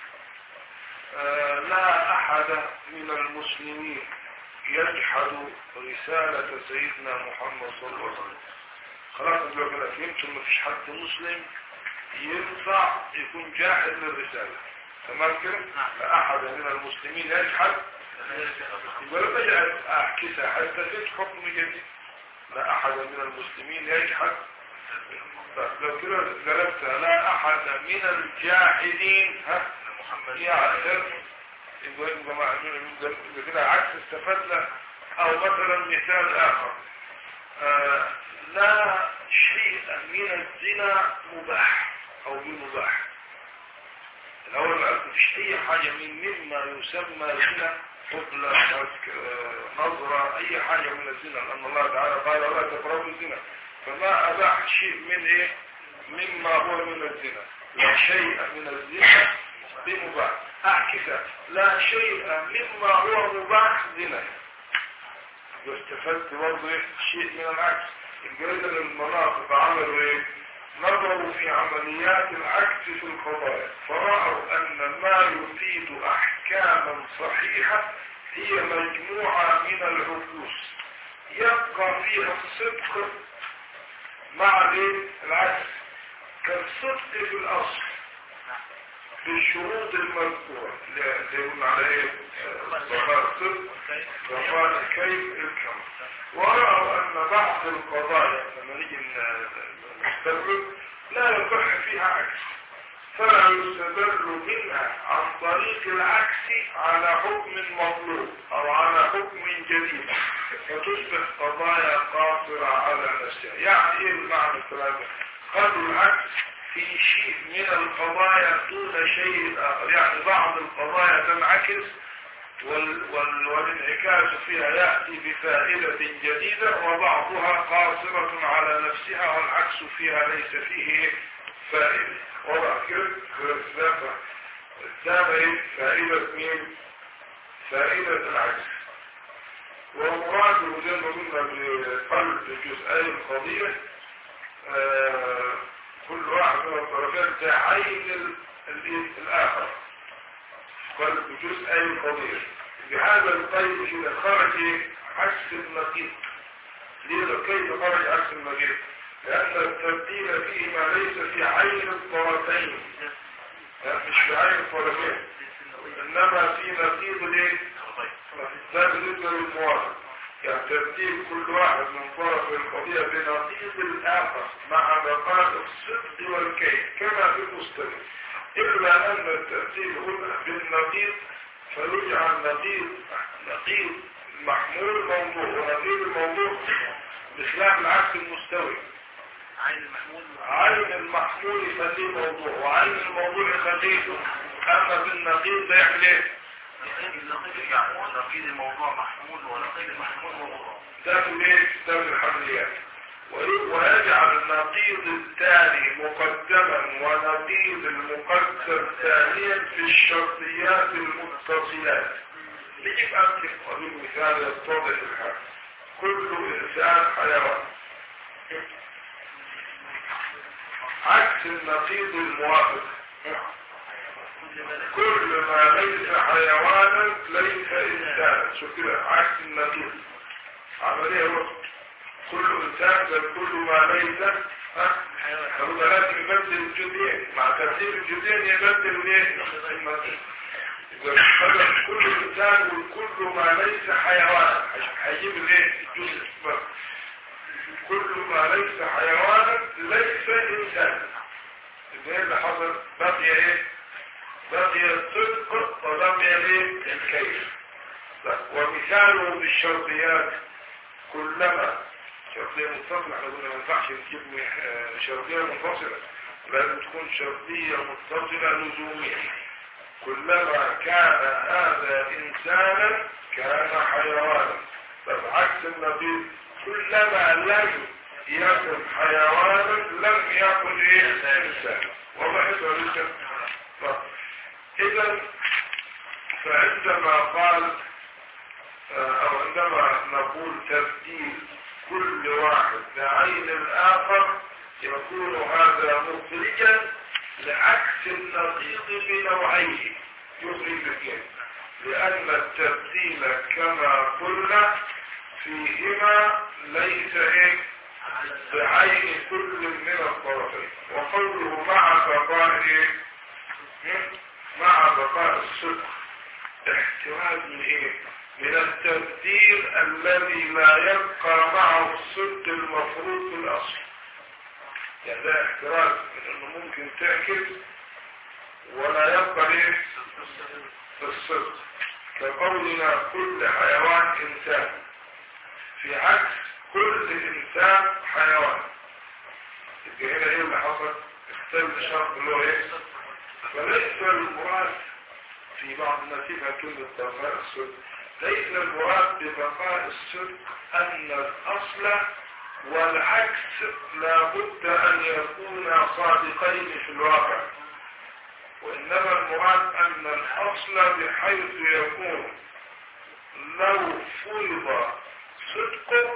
آه لا أحد من المسلمين يجحد رسالة سيدنا محمد صلى الله عليه وسلم خلاص لو كده فهمتم مفيش حد مسلم ينفع يكون جاحد للرسالة تمام كده؟ لا أحد من المسلمين يجحد يقول لما جاءت أحكسها هستفيد حكم جديد لا أحد من المسلمين يجحد لو كده قلبتها لا أحد من الجاحدين ها يعترف يقول جماعة كده عكس استفدنا او مثلا مثال اخر آه لا شيء من الزنا مباح او بمباح الاول ما فيش اي حاجة من مما يسمى زنا فضل نظرة اي حاجة من الزنا لان الله تعالى قال لا تقربوا الزنا فما اباح شيء من ايه مما هو من الزنا لا شيء من الزنا بمباح اعكس لا شيء مما هو مباح زنا واستفدت برضه شيء من العكس الجريدة المناطق عملوا ايه نظروا في عمليات العكس في القضايا فرأوا ان ما يفيد احكاما صحيحة هي مجموعة من العكوس يبقى فيها الصدق مع العكس كالصدق في الاصل بالشروط المذكورة اللي قلنا على ايه صفاء الصدق صفاء الكيف الكم ورأوا ان بعض القضايا لما نيجي نستدل لا يصح فيها عكس فلا يستدل منها عن طريق العكس على حكم مطلوب او على حكم جديد فتصبح قضايا قاصرة على نفسها يعني ايه المعنى الكلام قد العكس في شيء من القضايا دون شيء آخر يعني بعض القضايا تنعكس وال وال والانعكاس فيها يأتي بفائدة جديدة وبعضها قاصرة على نفسها والعكس فيها ليس فيه فائدة وضع كده الثانية فائدة مين فائدة العكس ومراده زي ما قلنا بقلب جزئي القضية آه كل واحد من الطرفين تعين الآخر قال بجزء أي قضية بهذا القيد كده خرج إيه؟ عكس النقيض ليه كيف خرج عكس النقيض لأن التبديل فيه ما ليس في عين الطرفين لا، مش في عين الطرفين إنما في نقيض الايه؟ ده بالنسبة للموافق يعني ترتيب كل واحد من طرف القضية بنقيض الآخر مع بقاء الصدق والكيد كما في المستوى إلا أن الترتيب هنا بالنقيض فيجعل نقيض نقيض محمول موضوع ونقيض الموضوع بخلاف العكس المستوي عين المحمول عين المحمول يخليه موضوع وعين الموضوع يخليه أما بالنقيض ده يعمل ايه؟ نقيض الموضوع محمول ونقيض المحمول موضوع ده من ايه؟ ده من الحمليات وي- ويجعل النقيض الثاني مقدما ونقيض المقدم ثانيا في الشرطيات المتصلات نجيب أمثلة وبالمثال يتضح الحال كل إنسان حيوان عكس النقيض الموافق كل ما ليس حيوانا ليس إنسانا شوف كده عكس النقيض عملية وقت كل إنسان بل كل ما ليس ها فهو لازم يبدل الجزئين مع ترتيب الجزئين يبدل الايه؟ النقيض يبقى بدل كل إنسان وكل ما ليس حيوانا هيجيب الايه؟ الجزء بس. كل ما ليس حيوانا ليس إنسانا يبقى ايه اللي حصل؟ بقي ايه؟ بقي الصدق وبقي الايه؟ الكيف طيب، ومثاله بالشرطيات كلما شرطية متصلة احنا قلنا ما ينفعش نجيب آه، شرطية منفصلة لازم تكون شرطية متصلة لزومية كلما كان هذا إنسانا كان حيوانا طب عكس النقيض كلما لم يكن حيوانا لم يكن ايه إنسان والله يسأل لك طب إذا فعندما قال آه، أو عندما نقول تبديل كل واحد بعين الآخر يكون هذا مخرجا لعكس النقيض بنوعيه يخرج الاثنين لأن التبديل كما قلنا فيهما ليس إيه بعين كل من الطرفين وقوله مع بقاء إيه؟ هم؟ مع بقاء الصدق احتراز من ايه من التبديل الذي لا يبقى معه الصدق المفروض في الاصل يعني ده احتراز من انه ممكن تعكس ولا يبقى ايه في الصدق كقولنا كل حيوان انسان في عكس كل انسان حيوان يبقى هنا ايه اللي حصل اختلف الشرط اللي هو ايه فليس المراد في بعض الناس يفهم كلمة بقاء الصدق ليس المراد ببقاء الصدق أن الأصل والعكس لابد أن يكونا صادقين في الواقع وإنما المراد أن الأصل بحيث يكون لو فرض صدقه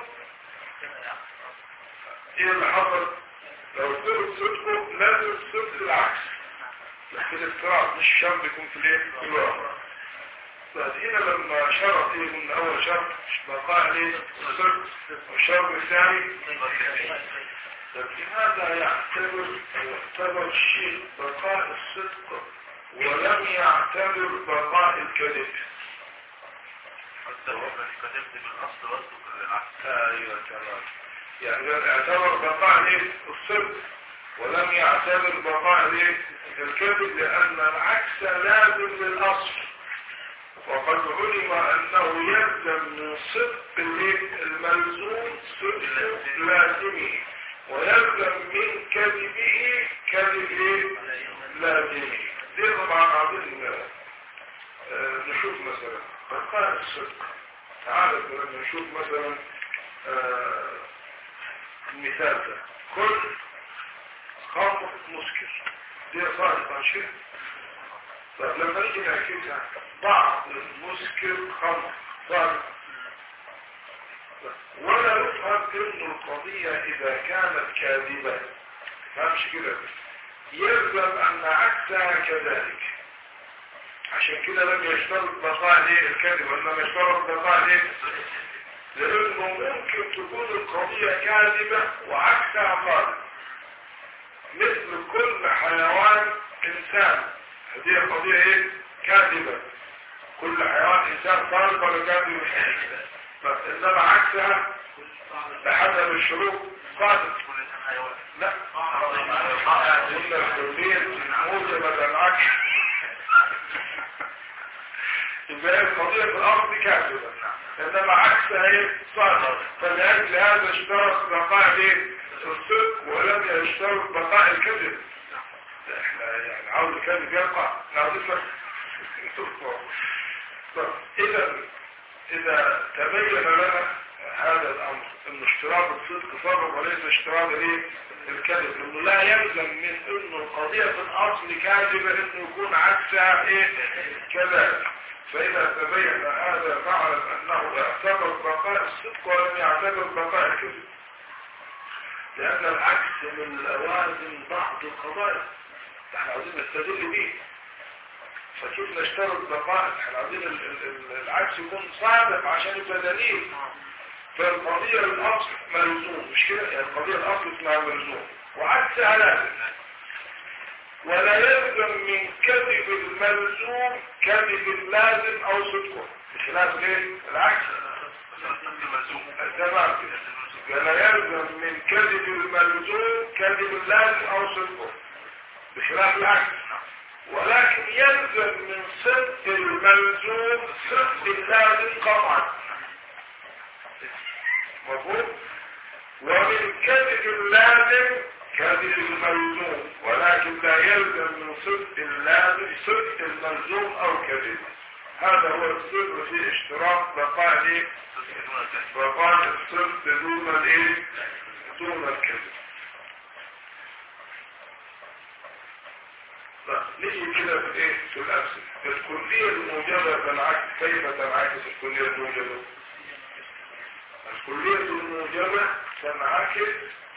ايه اللي حصل لو فرض صدقه لازم الصدق العكس لكن الافتراض مش شرط يكون في الايه في الواقع بس هنا لما شرط ايه من اول شرط بقاء ليه الصدق والشرط الثاني طب لماذا يعتبر يعتبر الشيء بقاء الصدق ولم يعتبر بقاء الكذب حتى هو كتبت بالاصل برضه العكس ايوه تمام يعني اعتبر بقاء ليه الصدق ولم يعتبر بقاء ليه الكذب لان العكس لازم للاصل وقد علم انه يلزم من صدق الايه؟ الملزوم صدق لازمه ويلزم من كذبه كذب ايه؟ لازمه دي طبعا عاوزين آه، نشوف مثلا بقاء الصدق تعالى لما نشوف مثلا آه، المثال ده كل خمر مسكر دي صادقة شيء طب لما نيجي نعكسها بعض المسكر خمر صادق ولا يفهم ان القضية اذا كانت كاذبة فهمش كده يلزم ان عكسها كذلك عشان كده لم يشترط بقاء ليه الكذب وانما اشترط بقاء ليه لانه ممكن تكون القضية كاذبة وعكسها صادق مثل كل حيوان انسان هذه القضية ايه كاذبة كل حيوان انسان صادق ولا كاذب بس انما عكسها بحسب الشروط صادق لا قلنا الحرية موجبة العكس يبقى القضية في الأرض كاذبة إنما عكسها ايه صادق فلأجل هذا اشترط بقاء ايه الصدق ولم يشترط بقاء الكذب احنا يعني عاوز الكذب يقع عاوز إذا إذا تبين لنا هذا الأمر أن اشتراط الصدق فرق وليس اشتراط ايه الكذب لأنه لا يلزم من أنه القضية في الأصل كاذبة أنه يكون عكسها ايه كذلك فإذا تبين هذا فعلا أنه اعتبر بقاء الصدق ولم يعتبر بقاء الكذب لأن العكس من لوازم بعض القضايا احنا عاوزين نستدل به فكيف نشترط بقاء احنا عاوزين العكس يكون صادق عشان يبقى دليل فالقضية الأصل ملزوم مش كده يعني القضية الأصل اسمها ملزوم وعكسها لازم ولا يلزم من كذب الملزوم كذب اللازم أو صدقه بخلاف ايه العكس تمام ولا يلزم من كذب الملزوم كذب اللازم أو صدقه بخلاف العكس ولكن يلزم من صدق الملزوم صدق اللازم قطعا مفهوم ومن كذب اللازم كذب الملزوم ولكن لا يلزم من صدق اللازم صدق الملزوم او كذب هذا هو السر في اشتراط بقاء بقاء الصدق دون الايه دون الكذب نيجي كده في ايه في الامثله الكليه الموجبه تنعكس كيف تنعكس الكليه الموجبه الكلية الموجبة تنعكس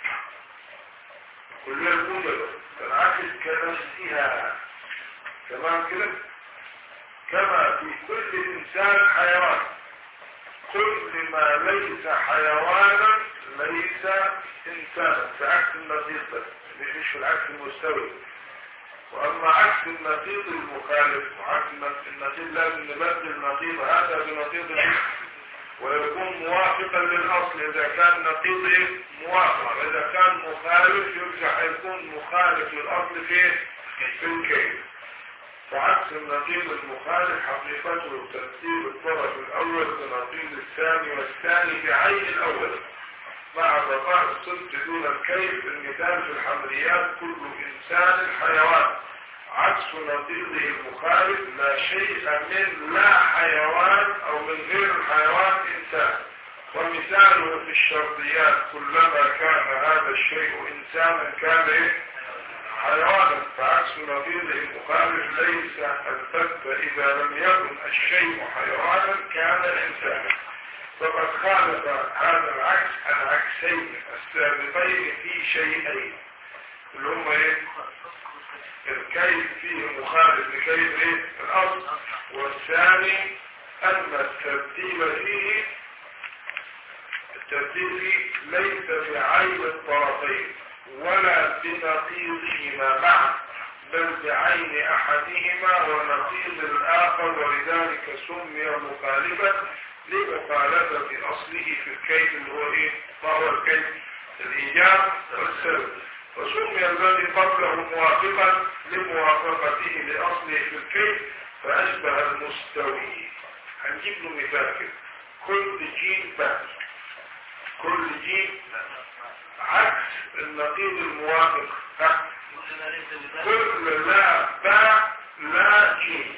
الكلية الموجبة تنعكس كنفسها تمام كده كما في كل إنسان حيوان كل ما ليس حيوانا ليس إنسانا في عكس النقيض مش في العكس المستوي وأما عكس النقيض المخالف وعكس النقيض لازم نبدل النقيض هذا بنقيض العكس ويكون موافقا للأصل إذا كان نقيض موافق إذا كان مخالف يرجع يكون مخالف للأصل في في الكيف فعكس النقيض المخالف حقيقته ترتيب الطرف الأول بنقيض الثاني والثاني بعين الأول مع بقاء الصدق دون الكيف المثال في الحمليات كل إنسان حيوان عكس نقيضه المخالف لا شيء من لا حيوان او من غير الحيوان انسان ومثاله في الشرطيات كلما كان هذا الشيء انسانا كان إيه؟ حيوانا فعكس نقيضه المخالف ليس البتة اذا لم يكن الشيء حيوانا كان انسانا فقد خالف هذا العكس العكسين السابقين في شيئين اللي هم ايه الكيف فيه مخالف لكيف ايه الاصل والثاني ان الترتيب فيه الترتيب فيه ليس بعين الطرفين ولا بنقيضهما معا بل بعين احدهما ونقيض الاخر ولذلك سمي مخالفا لمخالفة اصله في الكيف اللي هو ايه ما هو الكيف الايجاب والسلب وسمي الذي قبله موافقا لموافقته لأصله في الكيف فأشبه المستوي هنجيب له مثال كده كل جيم باء كل جيم عكس النقيض الموافق ها كل لا باء لا جيم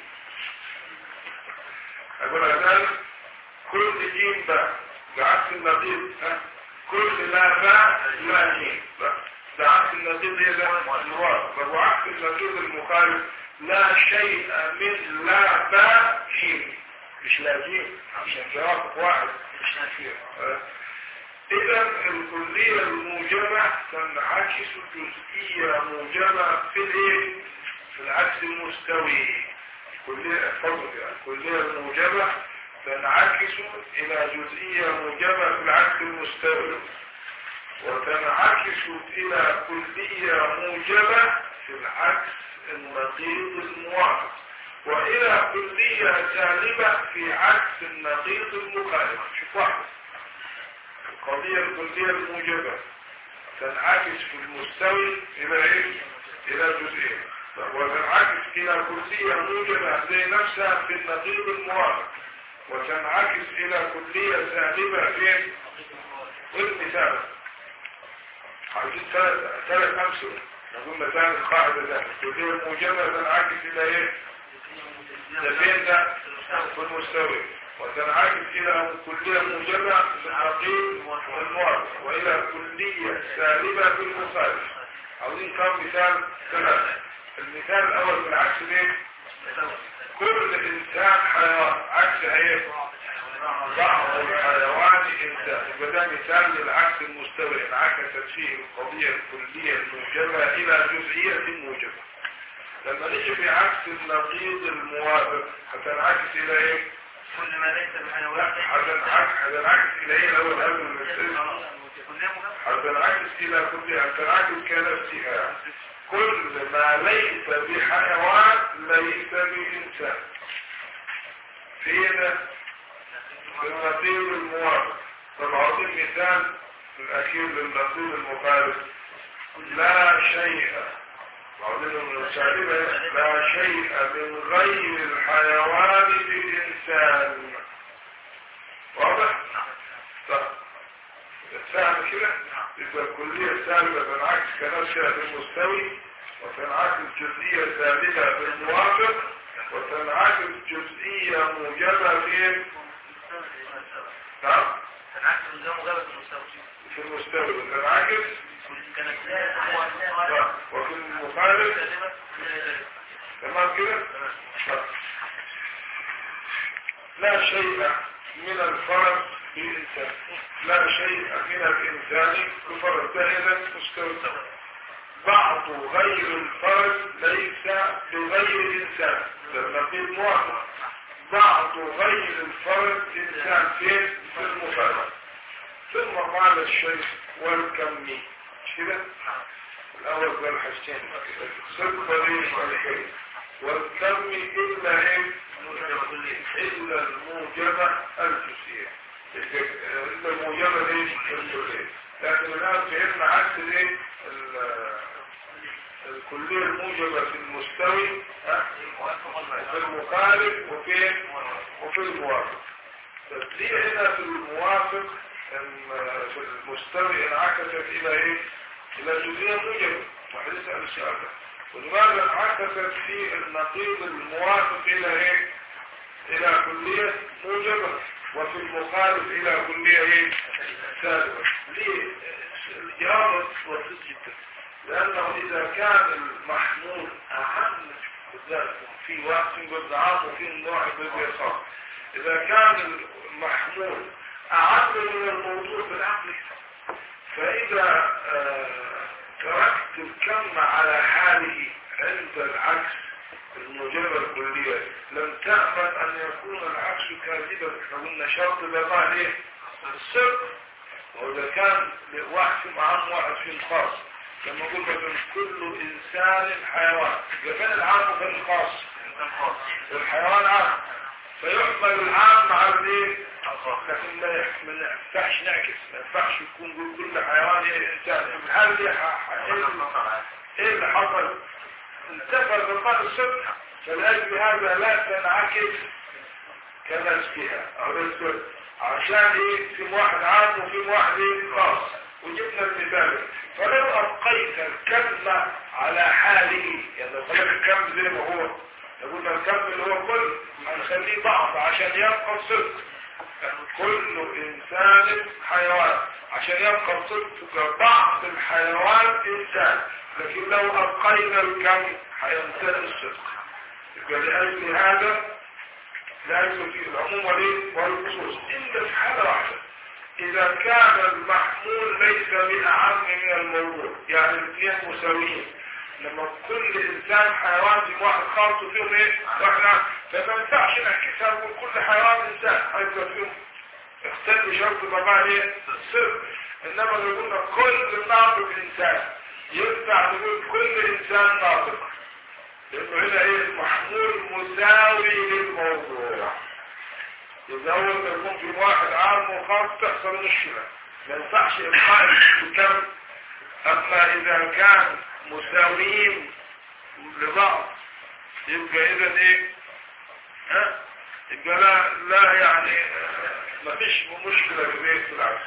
أقول ذلك كل جيم باء بعكس النقيض ها كل لا باء لا جيم باء ده عكس النقيض ايه ده الموافق وعكس النقيض المخالف لا شيء من لا باء جيم مش لا جيم عشان توافق واحد مش نافير اذا الكلية الموجبة تنعكس جزئية موجبة في الايه في العكس المستوي كلية احفظوا يعني الكلية الموجبة تنعكس إلى جزئية موجبة في العكس المستوي وتنعكس إلى كلية موجبة في العكس النقيض الموافق وإلى كلية سالبة في عكس النقيض المخالف شوف واحدة القضية الكلية الموجبة تنعكس في المستوي إلى إيه؟ إلى جزئية وتنعكس إلى كلية موجبة زي نفسها في النقيض الموافق وتنعكس إلى كلية سالبة في والمثال عايزين ثلاث ثلاث أمثلة نقول مثال القاعدة ده الكلية الموجبة تنعكس إلى إيه؟ ده فين ده؟ في المستوي وتنعكس إلى كلية موجبة في النقيض والموافق وإلى كلية سالبة في المخالف عاوزين كم مثال ثلاثة المثال الأول بالعكس ايه؟ كل إنسان حيوان عكس ايه؟ بعض الحيوان إنسان يبقى ده مثال للعكس المستوي انعكست فيه القضية الكلية الموجبة إلى جزئية موجبة لما نيجي في عكس النقيض الموافق هتنعكس إلى ايه؟ كل ما ليس بحيوان هتنعكس هتنعكس إلى ايه الأول قبل المستوي هتنعكس إلى كل هتنعكس كنفسها كل ما ليس بحيوان ليس بإنسان فينا في النقيض الموافق طب عاوزين مثال الأخير للنقيض المخالف لا شيء عاوزين المسالمة لا شيء من غير الحيوان بالإنسان واضح؟ طب السهم كده يبقى الكلية السالبة تنعكس كنفسها في المستوي وتنعكس جزئية سالبة في الموافق وتنعكس جزئية موجبة في نعم تنعكس النظام مجابة المستوى في المستوي وتنعكس نعم. وفي المخالف تمام كده طب. لا شيء من الفرد بالإنسان لا شيء من الإنسان بفرد ده إذا مستوى بعض غير الفرد ليس بغير الإنسان للنقيض موافق بعض غير الفرد إنسان فين في المفرد ثم قال الشيخ والكمي مش كده الأول قال حاجتين صدق ضريح والكي والكمي إلا إيه إلا الموجبة الجزئية إلا الموجبة ليش الجزئية لكن الآن فهمنا عكس الايه ال- الكلية الموجبة في المستوي ها؟ وفي المخالف وفي وفي الموافق طب ليه هنا في الموافق إن في المستوي انعكست الى ايه الى جزئية موجبة واحد يسأل السؤال ده ولماذا انعكست في النقيض الموافق الى ايه الى كلية موجبة وفي المخالف الى كلية ايه سالبة ليه الإجابة بسيط جدا لأنه إذا كان المحمول أهم بالذات في واحد يقول عام وفي نوع يقول خاص إذا كان المحمول أعم من الموضوع بالعقل فإذا آه، تركت الكم على حاله عند العكس الموجبة الكلية لم تأمن أن يكون العكس كاذبا فقلنا شرط بما ليه الصدق وإذا كان واحد فيهم عام واحد فيهم خاص لما قلت مثلا كل إنسان حيوان إذا كان العام وكان الخاص والحيوان عام فيحمل العام مع الايه لكن ما يح- ما ينفعش نعكس ما ينفعش يكون كل حيوان إيه انسان في الحال دي ح- ح- ايه اللي- ايه اللي حصل انتفى بالقاء الصدق فلاجل هذا لا تنعكس كنفسها او الصدق عشان ايه في واحد عام وفي واحد ايه خاص وجبنا المثال فلو ابقيت الكم على حاله يعني لو خليت الكم زي ما هو يقول الكم اللي هو كل هنخليه بعض عشان يبقى الصدق كل انسان حيوان عشان يبقى الصدق بعض الحيوان انسان لكن لو ابقينا الكم هيمتلئ الصدق يبقى لاجل هذا لا يدخل فيه العموم وليه والخصوص إلا في حالة واحدة إذا كان المحمول ليس بأعم من الموضوع يعني الاثنين مساويين لما كل انسان حيوان في واحد خالص فيهم ايه واحد عام فما ينفعش نعكسها ونقول كل حيوان انسان هيبقى فيهم اختل شرط طبعا ايه صفر انما لو قلنا كل ناطق انسان ينفع نقول كل انسان ناطق لانه هنا ايه محمول مساوي للموضوع اذا اول ما يكون في واحد عام وخاص تحصل مشكله ما ينفعش القاء الكم اما اذا كان مساويين لبعض يبقى اذا ايه ها يبقى لا لا يعني ما فيش مشكلة ببيت بالعكس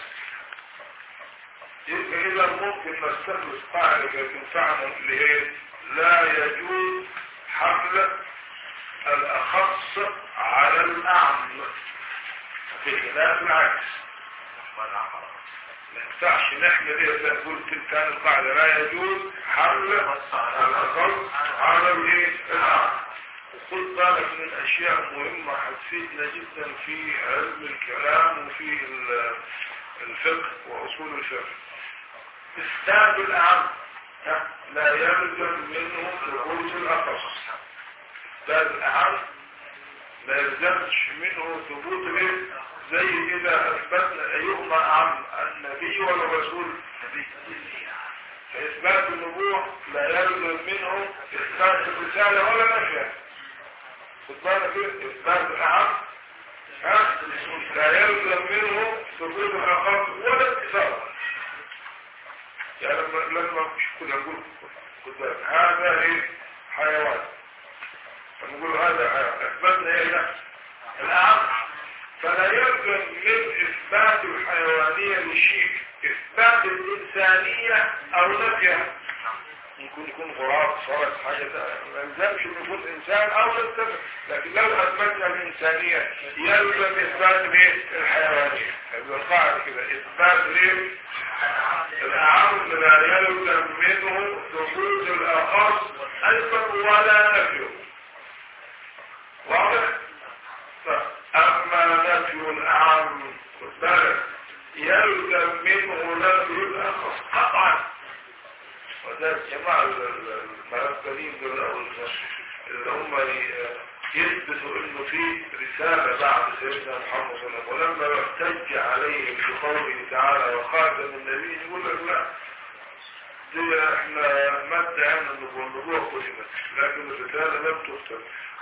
يبقى اذا ممكن نستخلص قاعدة تنفعنا اللي هي لا يجوز حمل الاخص على الاعم في خلاف العكس ما ينفعش نحمل ايه زي ما قلت كان القاعدة لا يجوز حمل الاخص على الايه الاعم خد بالك من اشياء مهمة هتفيدنا جدا في علم الكلام وفي الفقه واصول الفقه استاد الاعم لا يلزم منه خروج الاخص استاد الاعم لا يلزمش منه ثبوت الايه زي اذا اثبتنا ايهما اعم النبي ولا الرسول فاثبات النبوة لا يلزم منه اثبات الرسالة ولا نفيها خد بالك ايه اثبات الاعم ها لا يلزم منه ثبوت الاخر ولا اتصال يعني لما لما مش كنا نقول خد بالك هذا ايه حيوان فنقول هذا حيوان اثبتنا ايه لا الاعم فلا يلزم من اثبات الحيوانية لشيء اثبات الانسانية او نفيها ممكن يكون غراب صارت حاجة ما يلزمش انه يكون انسان او يتفق لكن لو اثبتنا الانسانية يلزم اثبات الايه الحيوانية يبقى القاعدة كده اثبات الايه الاعم لا يلزم منه ثبوت الاخص ايضا ولا نفيه واضح اما نفي الاعم بالك يلزم منه نفي الاخص قطعا وده الجماعة المرتبين دول أو اللي هم يثبتوا انه في رسالة بعد سيدنا محمد صلى الله عليه وسلم ولما يحتج عليهم بقوله تعالى وخاتم النبي يقول لك لا دي احنا ما ادعينا انه النبوة قدمت لكن الرسالة لم تكتب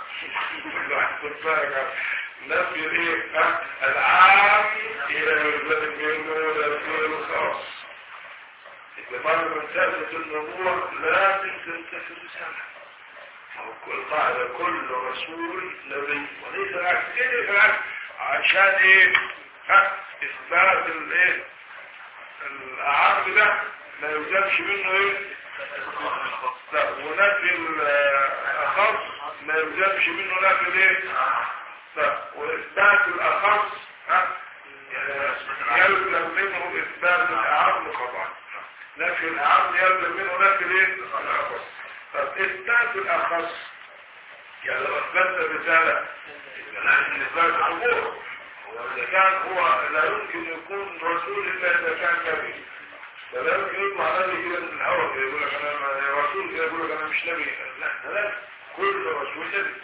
نفي ايه العام الى منه نفي الخاص إذا من ثبت النبوة لا تنتفي الرسالة أو كل قاعدة كل رسول نبي وليس العكس إيه العكس عشان إيه ها إثبات الإيه الأعم ده ما يوجدش منه إيه لا ونفي الأخص ما يوجدش منه نفي الإيه لا وإثبات الأخص ها يلزم منه إثبات الأعم قطعا نفي الأعم يلزم منه نفي الايه؟ الأخص طب إثبات الأخص يعني لو أثبتنا الرسالة لازم إثبات الأمور وإذا كان هو لا يمكن يكون رسول إلا إذا كان نبي فلا يمكن يطلع نبي كده من الهواء كده يقول لك أنا رسول كده يقول لك أنا مش نبي لا لا كل رسول نبي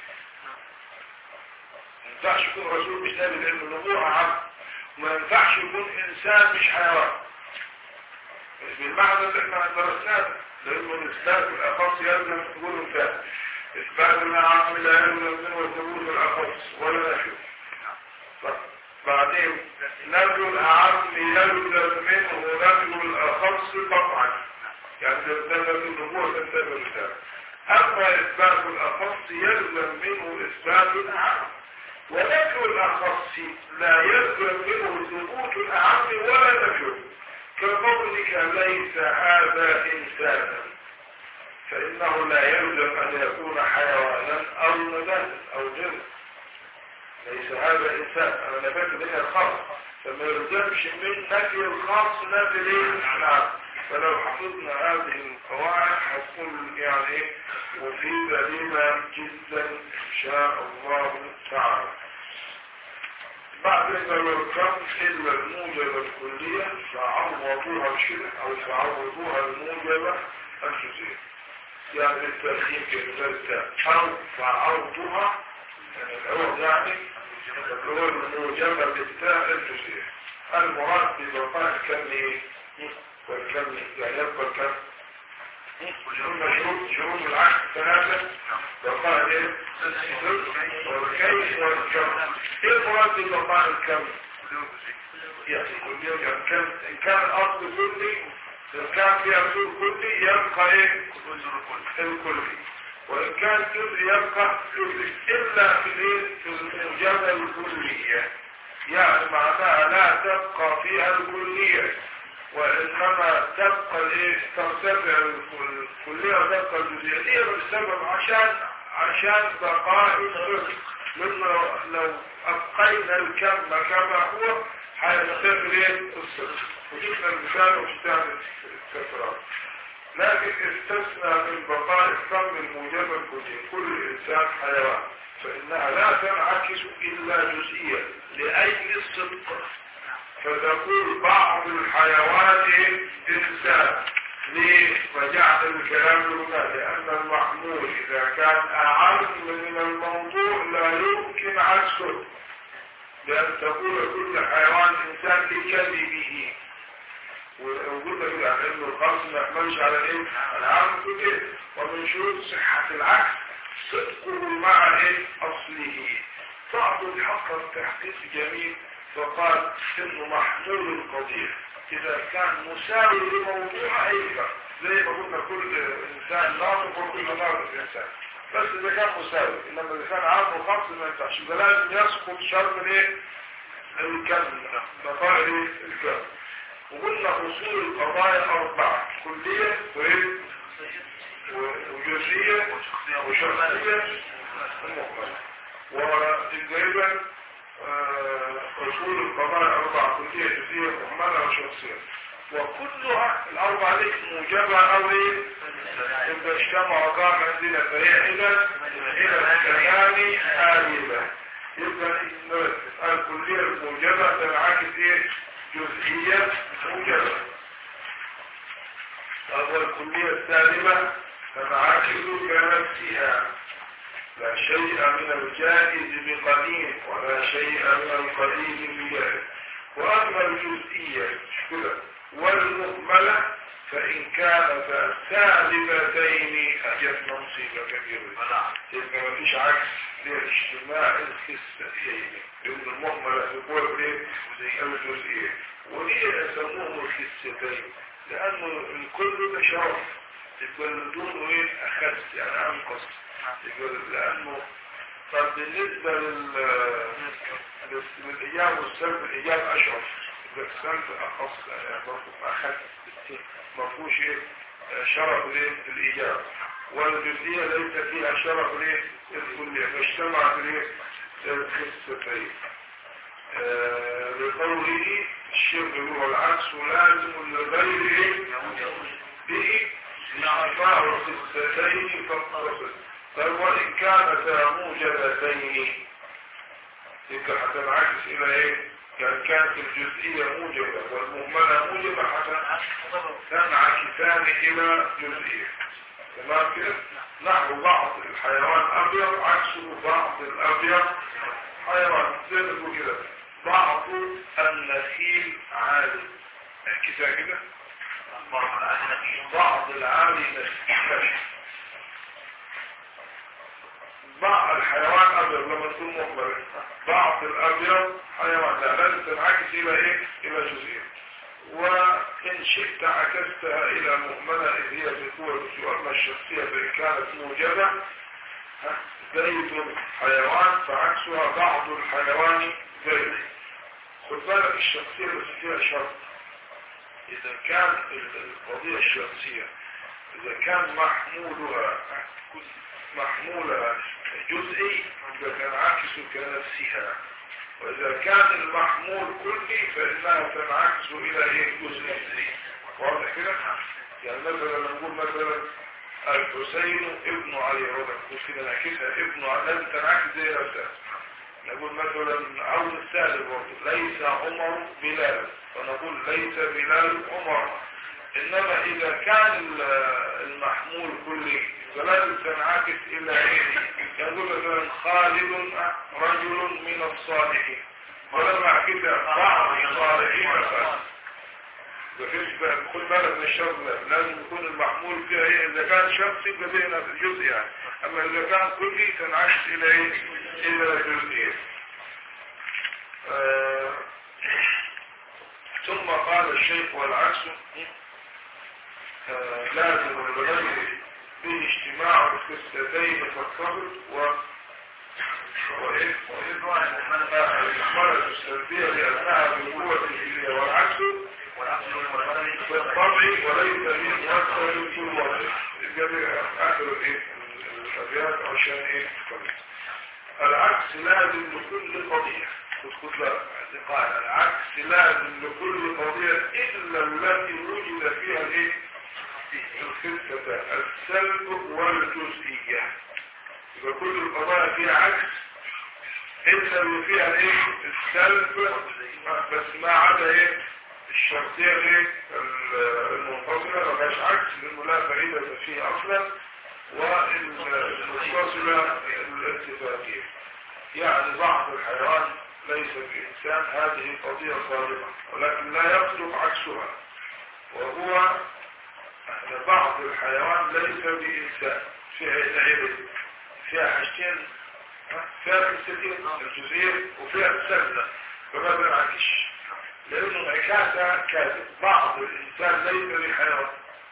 ما ينفعش يكون رسول مش نبي لأنه النبوة عام وما ينفعش يكون إنسان مش حيوان بالمعنى اللي احنا درسناه لانه الاثبات الاخص يلزم ثبوت الفعل اثبات العام لا يلزم منه ثبوت الاخص ولا نفي بعدين نفي الاعم يلزم منه نفي الاخص قطعا يعني تلزم النبوة تنتبه الرسالة اما اثبات الاخص يلزم منه اثبات الاعم ونفي الاخص لا يلزم منه ثبوت الاعم ولا نفيه كقولك ليس هذا إنسانا فإنه لا يلزم أن يكون حيوانا أو نباتا أو جنس ليس هذا إنسان أنا نبات من الخاص فما يلزمش من نفي الخاص نفي الإنسان فلو حفظنا هذه القواعد هتكون يعني مفيدة لنا جدا إن شاء الله تعالى بعد ما يركب إلا الموجبة الكلية فعوضوها الشبه أو فعوضوها الموجبة الجزئية يعني الترخيم كذلك أرفع عرضها يعني العوض يعني العوض الموجبة بالتاء الجزئية المراد ببقاء الكم ايه؟ والكم يعني يبقى الكم قلنا شروط شروط العقد ثلاثة بقاء ايه؟ والكيف والكم ايه المراد ببقاء الكم؟ يعني كل يوم كان ان كان الاصل كلي ان كان في اصول كلي يبقى ايه؟ الكلي وان كان جزء يبقى جزء الا في الايه؟ في الموجبة الكلية يعني معناها لا تبقى فيها الكلية وإنما تبقى الإيه ترتفع الكلية وتبقى الجزئية دي السبب عشان عشان بقاء الصدق لأنه لو أبقينا الكم كما هو هيرتفع إيه الصدق وجدنا المثال وجدنا التكرار لكن استثنى من بقاء الكم الموجبة الكلية كل إنسان حيوان فإنها لا تنعكس إلا جزئيا لأجل الصدق فتقول بعض الحيوان إنسان ليه رجعت الكلام هنا لأن المحمول إذا كان أعم من الموضوع لا يمكن عكسه لأن تقول كل حيوان إنسان لكذبه وقلنا كده على انه الخاص ما يحملش على ايه العام كله ومن شروط صحة العكس صدقه مع ايه اصله بعض الحق التحقيق جميل فقال انه محمول القضية اذا كان مساوي لموضوع هيبقى زي ما قلنا كل انسان ناطق وكل ناطق انسان بس اذا كان مساوي انما اذا كان عام وخاص ما ينفعش يبقى لازم يسقط شرط الايه الكم بقاء ايه الكم وقلنا اصول القضايا اربعه كليه وايه وجزئيه وشخصيه ومهمله وتقريبا اصول القضايا اربعه كليه جزئيه مهمله وشخصيه وكلها الاربعه دي موجبه او ايه اذا اجتمعوا قام عندنا فريق الى الى الكلام آلبة يبقى الكليه الموجبه تنعكس ايه جزئية موجبة أو الكلية السالمة تنعكس كنفسها لا شيء من الجائز بقديم ولا شيء من القديم بجائز وأما الجزئية كده والمهملة فإن كانتا سالبتين أجت منصيبة كبيرة يبقى ما فيش عكس لاجتماع الخستين لأن المهملة تقول إيه الجزئية وليه يسموهم الخستين لأنه الكل ده شرف يقول دونه إيه أخس يعني أنقص يقول لأنه طب بالنسبة لل للإجابة والسلب الإجابة أشرف يبقى السلب أخص يعني برضه أخس ما فيهوش إيه شرف ليه الإجابة والجزئية ليس فيها شرف ليه الكلية فاجتمعت ليه الخستين آه لقوله الشرك هو العكس لازم لغيره به نعفاء الخستين فاقتصد بل وإن كانتا موجبتين تلك هتنعكس إلى إيه؟ كان كانت الجزئية موجبة والمهملة موجبة حتى تنعكسان إلى جزئية تمام كده؟ نحو بعض الحيوان أبيض عكسه بعض الأبيض حيوان زي ما كده بعض النخيل عالي كده كده بعض العالي نخيل بعض الحيوان أبيض لما تكون مقبلة بعض الأبيض حيوان لا لازم تنعكس إلى إيه؟ إلى جزئية وإن شئت عكستها إلى مهملة إذ هي بقوة أما الشخصية فإن كانت موجبة زيد حيوان فعكسها بعض الحيوان زيد خد بالك الشخصية بس فيها شرط إذا كان القضية الشخصية إذا كان محمولها محمولها جزئي فتنعكس كنفسها وإذا كان المحمول كلي فإنها تنعكس إلى إيه جزئي واضح كده؟ يعني مثلا نقول مثلا الحسين ابن علي رضي الله كده نعكسها ابن علي لازم تنعكس زي نفسها نقول مثلا عون السالب برضه ليس عمر بلال فنقول ليس بلال عمر انما اذا كان ال- المحمول كلي فلازم تنعكس الى ايه يقول مثلا خالد رجل من الصالحين ولما اعكسها بعض الصالحين فقط مفيش بقى خد بالك من الشرط ده لازم يكون المحمول فيها ايه اذا كان شخص يبقى بينا في الجزء يعني اما اذا كان كلي تنعكس الى ايه الى الجزئيه آه ثم قال الشيخ والعكس آه لازم الغير به اجتماع القصتين فالصبر و وإيه والإحمالة السلبية لأنها بقوة الجلية والعكس بالطبع وليس من مؤثر في الوضع يبقى آخر الإيه الأبيات عشان إيه تقول. العكس لازم لكل قضية خد خد لا قال العكس لازم لكل قضية إلا التي وجد فيها الإيه الخلفة السلب والجزئية يبقى كل القضايا فيها عكس إلا اللي فيها الإيه السلب بس ما عدا إيه الشرطية ايه المنفصلة ما فيهاش عكس لانه لا فائدة فيه اصلا والمنفصلة الاتفاقية يعني بعض الحيوان ليس بإنسان هذه قضية صادقة ولكن لا يصدق عكسها وهو أن بعض الحيوان ليس بإنسان فيها العبد فيها حاجتين فيها الستين الجزئية وفيها السلة فما بنعكش لأنه انعكاسها كاذب بعض الإنسان ليس بحيوان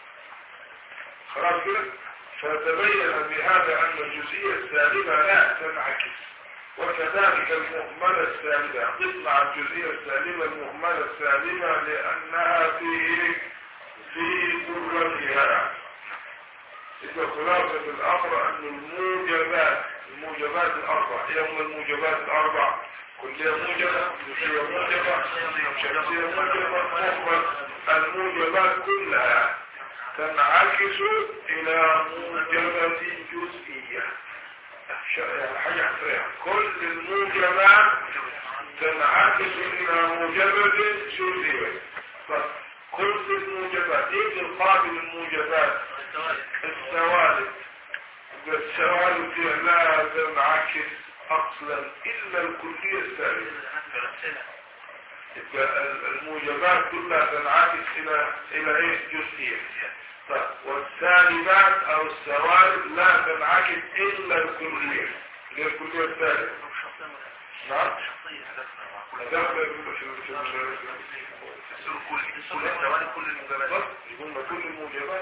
خلاص كده فتبين بهذا أن الجزئية السالبة لا تنعكس وكذلك المهملة السالبة تطلع الجزئية السالبة المهملة السالبة لأنها في في قرتها إذا خلاصة الأمر أن الموجبات الموجبات الأربع هي هم الموجبات الأربع كلية موجبة جزئية موجبة شمسية موجبة مخبر الموجبات كلها تنعكس إلى موجبة جزئية حاجة حصرية كل الموجبات تنعكس إلى موجبة جزئية بس كل الموجبات ايه القابل الموجبات السوالف السوالف دي لا تنعكس اصلا الا الكلية الثالثة يبقى الموجبات كلها تنعكس الى الى ايه جزئية طيب والسالبات او السوالف لا تنعكس الا الكلية اللي هي الكلية الثالثة نعم هذا في في كل السوالف كل المجابات يقولنا كل الموجبات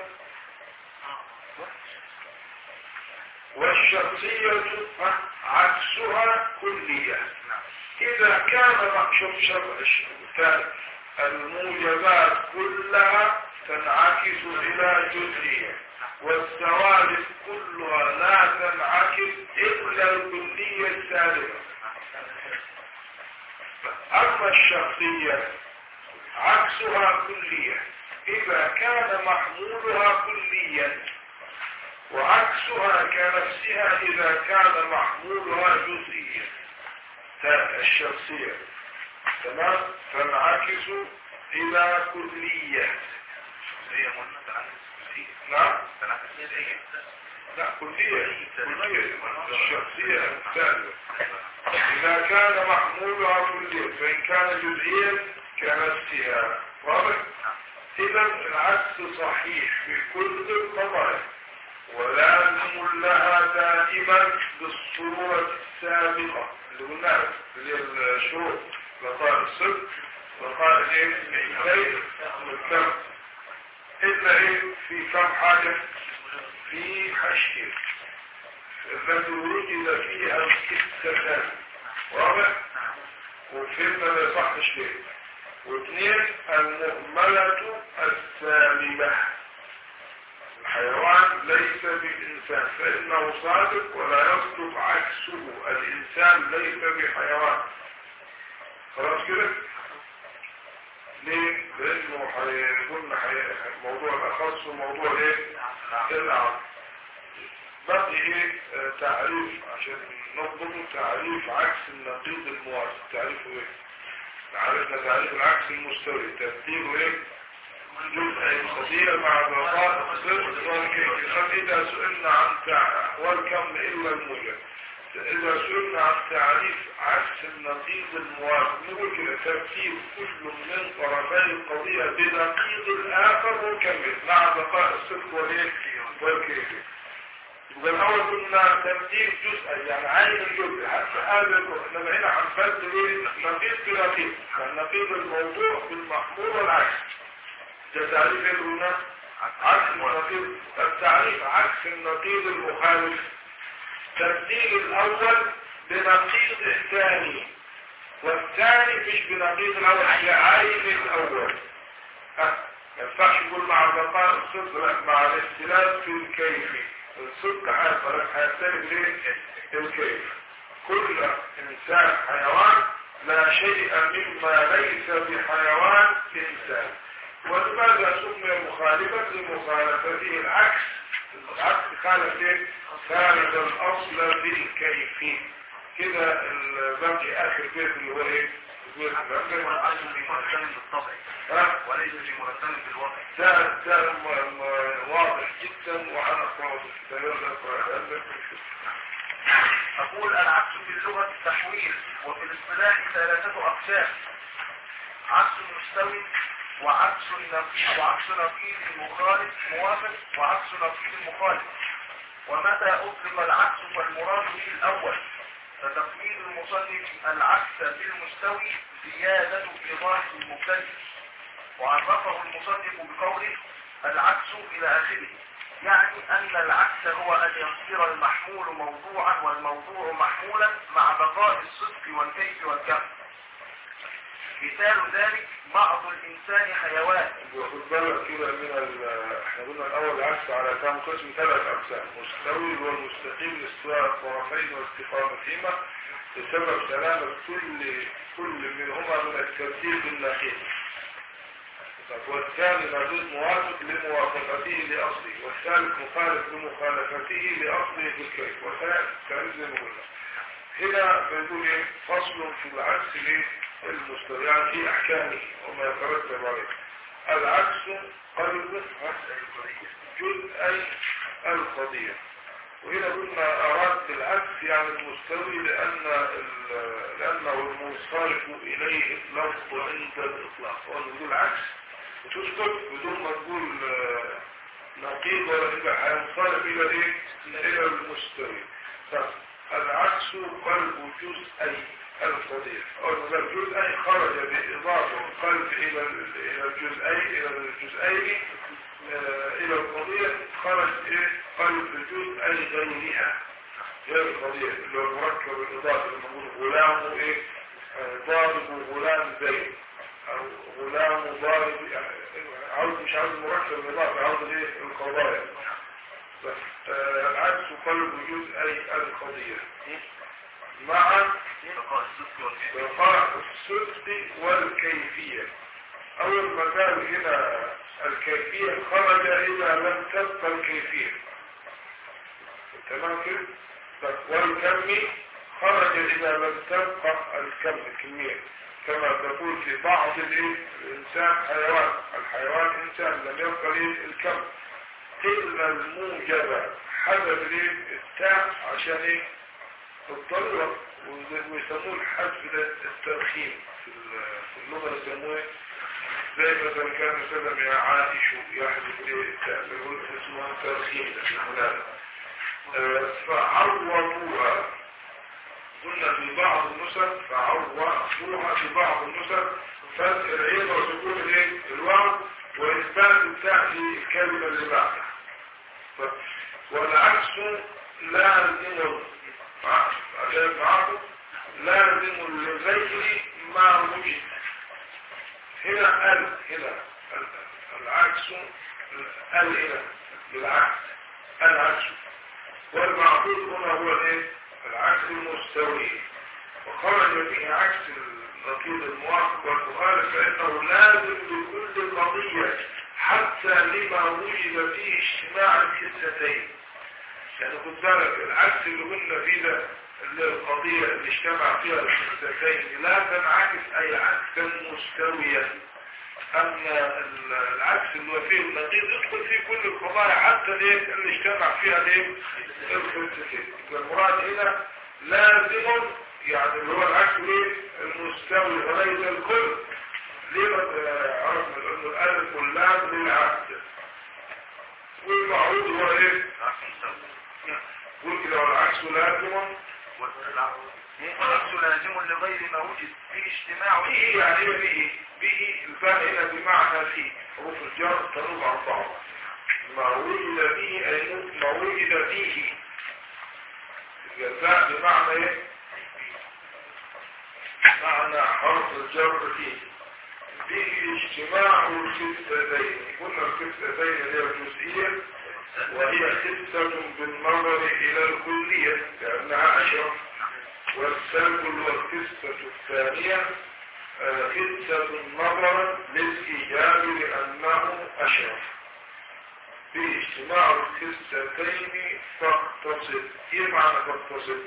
والشخصية عكسها كلية إذا كان مقشف شرط الموجبات كلها تنعكس إلى جزئية والسوالف كلها لا تنعكس إلا الكلية السالبة أما الشخصية عكسها كلية إذا كان محمولها كليا وعكسها كنفسها إذا كان محمولها جزئيا الشخصية تمام تنعكس إلى كلية هي مهمة نعم تنعكس لا كلية كلية الشخصية الثالثة إذا كان محمولها كلية فإن كان جزئيا كنفسها واضح إذا العكس صحيح في كل القضايا ولازم لها دائما بالصورة السابقة اللي قلناها اللي هي الشروط لقاء الصدق لقاء الايه العينين والكم إلا ايه في كم حاجة في حشية التي وجد فيها الاستثناء واضح وفهمنا ما يصحش ليه واثنين المهملة السالبة الحيوان ليس بالإنسان فإنه صادق ولا يصدق عكسه الإنسان ليس بحيوان خلاص كده ليه لأنه قلنا موضوع الأخص وموضوع ايه العام بقي ايه آه تعريف عشان نضبط تعريف عكس النقيض الموازي تعريفه ايه عرفنا تعريف العكس المستوي ترتيبه ايه جزء القضية مع بقاء الصدق والكيف إذا سئلنا عن أحوال كم إلا الموجب إذا سئلنا عن تعريف عكس النقيض الموافق نقول كده ترتيب كل من طرفي القضية بنقيض الآخر مكمل مع بقاء الصدق والإيه والكيف يبقى الأول كنا ترتيب جزء يعني عين الجزء حتى هذا إنما هنا عن فرد إيه نقيض بنقيض فالنقيض الموضوع بالمحمول والعكس ده تعريف إيه هنا عكس النقيض التعريف عكس النقيض المخالف تبديل الأول بنقيض الثاني والثاني مش بنقيض الأول بعين الأول ها ما ينفعش يقول مع بقاء الصدق لا مع الاختلاف في الكيف الصدق هيختلف هيختلف ليه الكيف كل إنسان حيوان لا شيء مما ليس بحيوان إنسان ولماذا سمي مخالفا لمخالفته العكس العكس خالف ايه خالف الاصل بالكيف كده البنجي اخر بيت اللي هو ايه البيت الأصل مرتبط بالطبع ها وليس في مرتبط بالوضع ده ده م- م- واضح جدا وانا اقرأه في الكتاب ده أقول العكس في اللغة التحويل وفي الاصطلاح ثلاثة أقسام عكس مستوي وعكس نقيض وعكس نقيض المخالف موافق وعكس نقيض المخالف ومتى أطلق العكس فالمراد به الأول فتقييد المصنف العكس بالمستوي زيادة إيضاح المبتدئ وعرفه المصنف بقوله العكس إلى آخره يعني أن العكس هو أن يصير المحمول موضوعا والموضوع محمولا مع بقاء الصدق والكيف والكم مثال ذلك بعض الإنسان حيوان وخد بالك كده من ال- احنا قلنا الاول العكس على كام قسم ثلاث اقسام مستوي والمستقيم لاستواء الطرفين واستقامتهما بسبب سلامة كل كل منهما من الترتيب النقيض طب والثاني نقيض موافق لموافقته لأصله والثالث مخالف لمخالفته لأصله في الكيف والثالث ثالث زي ما قلنا هنا بيقول ايه فصل في العكس للمستوى يعني في احكامه وما يترتب عليه العكس قلب جزء القضية وهنا قلنا أراد بالعكس يعني المستوي لأن ال- لأنه المنصرف إليه اللفظ عند الإطلاق ونقول عكس وتسكت بدون ما تقول آه، نقيض ولا يبقى هينصرف إلى إيه؟ إلى المستوي طب العكس قلب جزئي القضية أو إذا الجزئي خرج بإضافة القلب إلى ال- إلى الجزئي إلى الجزئين آه، إلى القضية خرج إيه قلب جزئي غيرها غير القضية اللي هو المركب الإضافي لما نقول غلام إيه آه، ضارب غلام زيد أو غلام ضارب يعني عاوز مش عاوز مركب إضافي عاوز إيه القضايا بس آه، العكس قلب جزئي القضية مع بقاء الصدق والكيف بقاء الصدق والكيفية أول ما قال هنا الكيفية خرج إذا لم تبقى الكيفية تمام كده طب والكم خرج إذا لم تبقى الكم الكمية كما تقول في بعض الإيه؟ الإنسان حيوان الحيوان إنسان لم يبقى ليه الكم إلا الموجب حذف ليه التاء عشان إيه الضرورة ويسموه الحذف ده الترخيم في ال- في اللغة يسموه زي مثلا كان سلم يا عائش يحذف ليه التاء بيقول اسمها ترخيم في الحلال آه، فعوضوها قلنا في بعض النسخ فعوضوها في بعض النسخ فتح العين وسكون الايه الواو واثبات التاء في الكلمه اللي بعدها ف- والعكس لازم مع- عشان معاكم لازم لغير ما وجد هنا ال هنا ال- العكس ال هنا بالعكس العكس والمعقول هنا هو الايه العكس المستوي وخرج به عكس النقيض الموافق والمخالف فانه لازم لكل قضيه حتى لما وجد فيه اجتماع الجنستين يعني خد بالك العكس اللي قلنا فيه ده اللي القضية اللي اجتمع فيها الجنستين لا تنعكس أي عكسا مستويا أن ال- العكس اللي هو فيه النقيض يدخل في كل القضايا حتى الايه اللي اجتمع فيها الايه الخلفتين المراد هنا لازم يعني اللي هو العكس ايه المستوي وليس الكل ليه آه، عرفنا انه الالف واللام للعبد والمعروض هو ايه عكس مستوى قلت لو العكس لازم والعكس لازم لغير ما وجد فيه اجتماع به يعني ايه به به الفاء هنا بمعنى فيه حروف الجر تنوب عن بعض ما وجد به أي ما وجد فيه الفاء بمعنى ايه معنى حرف الجر فيه به اجتماع الخفتين قلنا الخفتين هي الجزئية وهي خفة بالنظر إلى الكلية لأنها أشرف والسلب والخفة الثانية آه، خفة نظرا للإيجاب لأنه أشرف في اجتماع الخفتين فاقتصد إيه معنى فاقتصد؟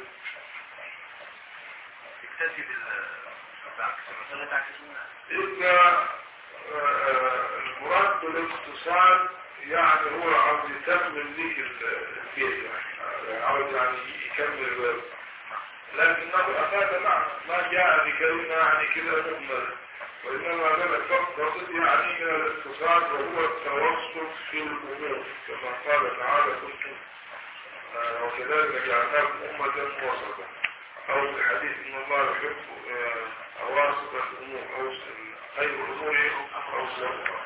تكتفي بال- بالعكس المسألة تعكسونها إذا آه، المراد بالاقتصاد يعني هو عاوز يكمل ليك ال- البيت يعني عاوز يعني يكمل البيت لكنه أفاد معنى ما جاء بكلمة يعني كده مجمل وإنما لما تقصد يعني من الاقتصاد وهو التوسط في الأمور كما قال تعالى كنتم آه، وكذلك جعلناكم أمة وسطا أو في الحديث إن الله يحب آه، أواسط الأمور أو خير الأمور أوسطها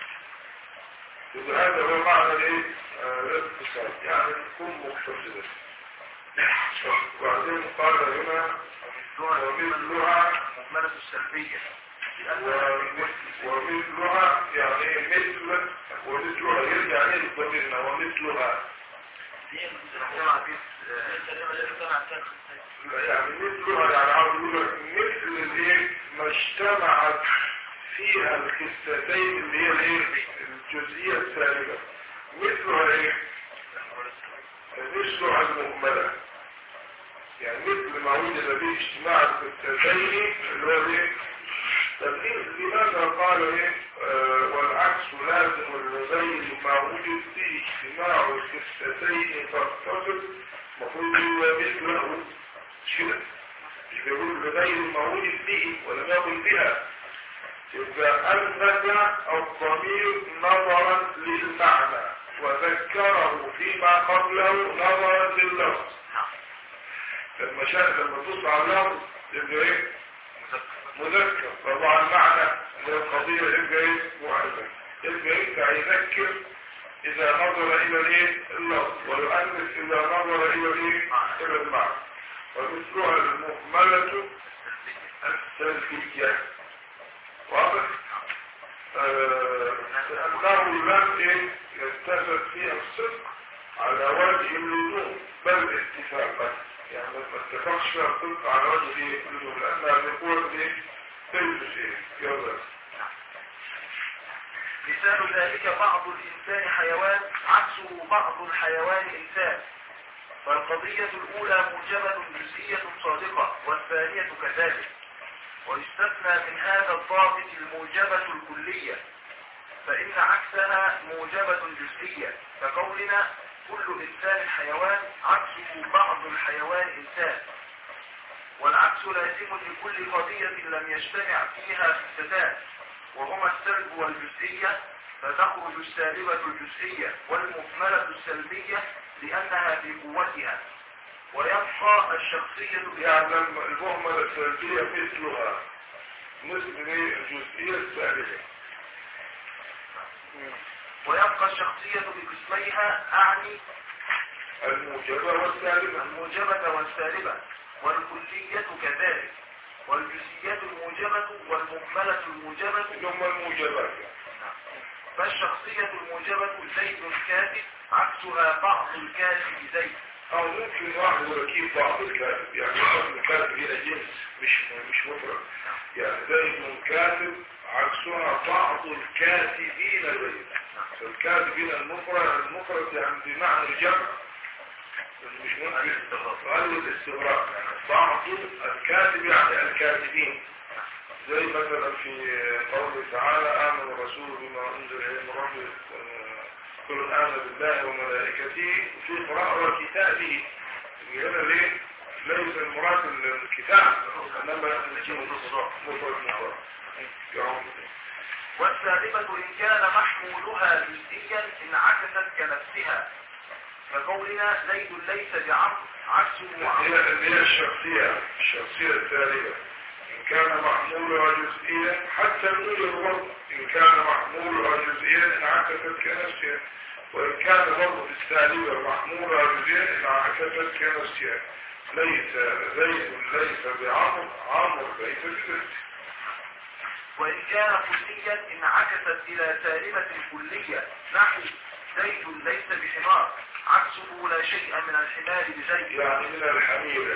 إذا هذا هو معنى الإيه؟ آه، الاقتصاد يعني تكون مقتصدا وبعدين قال هنا ومثلها المهملة السلبية ومث- ومثلها يعني إيه مثل ومثلها يرجع إليه الضمير ومثلها مجتمع فيه يعني مثلها يعني عاوز يقول لك مثل الايه ما اجتمعت فيها الخستين اللي هي الايه الجزئيه السالبه مثلها ايه مثلها المهمله يعني مثل ما وجد به اجتماع الخستين اللي هو ايه طب ليه- لماذا قال ايه آه والعكس لازم لغير ما وجد فيه اجتماع الخستين فاقتصد المفروض هو مثله مش كده مش بيقول لغير ما وجد به ولم يقل بها يبقى أثبت الضمير نظرا للمعنى وذكره فيما قبله نظرا لللفظ لما شاء لما تصل على اللفظ يبقى ايه مذكر طبعا معنى اللي هي القضية يبقى ايه مؤنث يبقى ينفع يذكر إذا نظر إلى الايه اللفظ ويؤنث إذا نظر إلى الايه إلى المعنى ومثلها المهملة السلبية واضح؟ آه، أنه لم إيه يتفق فيها الصدق على وجه اللزوم بل اتفاقا يعني ما اتفقش فيها الصدق على وجه إيه اللزوم لأنها بقوة إيه تلبس إيه يلا مثال ذلك بعض الإنسان حيوان عكسه بعض الحيوان إنسان فالقضية الأولى موجبة جزئية صادقة والثانية كذلك ويستثنى من هذا الضابط الموجبة الكلية فإن عكسها موجبة جزئية كقولنا كل إنسان حيوان عكسه بعض الحيوان إنسان والعكس لازم لكل قضية لم يجتمع فيها خفتان وهما السلب والجزئية فتخرج السالبة الجزئية والمكملة السلبية لأنها في قوتها ويبقى الشخصية يعني لما المهملة السلبية مثلها مثل إيه الجزئية السالبة ويبقى الشخصية بقسميها أعني الموجبة والسالبة الموجبة والسالبة والكلية كذلك والجزئية الموجبة والمكملة الموجبة ثم الموجبات فالشخصية الموجبة زيد كاتب عكسها بعض الكاتب زيد أو ممكن واحد يركيب بعض الكاتب يعني يكون الكاتب هنا جنس مش مش مفرد يعني زيد كاتب عكسها بعض الكاتبين زيد فالكاتبين المفرد المفرد يعني بمعنى الجمع مش ممكن قالوا الاستغراق يعني بعض الكاتب يعني الكاتبين زي مثلا في قوله تعالى آمن الرسول بما أنزل إليه من ربه كل آمن بالله وملائكته في قراءة وكتابه هنا ليه؟ ليس المراد الكتاب إنما مفرد مفرد يعم والسالبة إن كان محمولها جزئيا انعكست كنفسها كقولنا زيد ليس بعمر عكسه هي عمرو هي الشخصية الشخصية التالية إن كان محمولها جزئيا حتى الوجه برضه إن كان محمولها جزئيا انعكست كنفسها وإن كان برضه السالبة محمولها جزئيا انعكست كنفسها ليس زيد ليس بعمر عمر ليس بزيد وإن كان كليا انعكست إلى سالبة كلية نحو زيد ليس بحمار عكسه لا شيء من الحمار بزيد يعني من الحميرة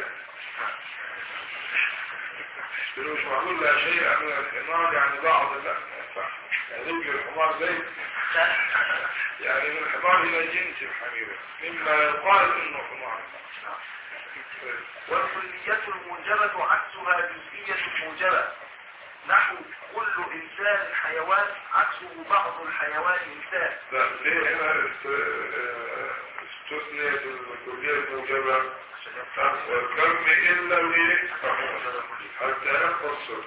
مش معقول لا شيء من الحمار يعني بعض لا ما ينفعش. يعني رجل الحمار زي يعني من الحمار إلى جنس الحميرة مما يقال إنه حمار والكلية الموجبة عكسها جزئية موجبة نحو كل إنسان حيوان عكسه بعض الحيوان إنسان لا ليه هنا است- آه، استثنيت الكلية الموجبة والكم إلا ليه حتى يختصر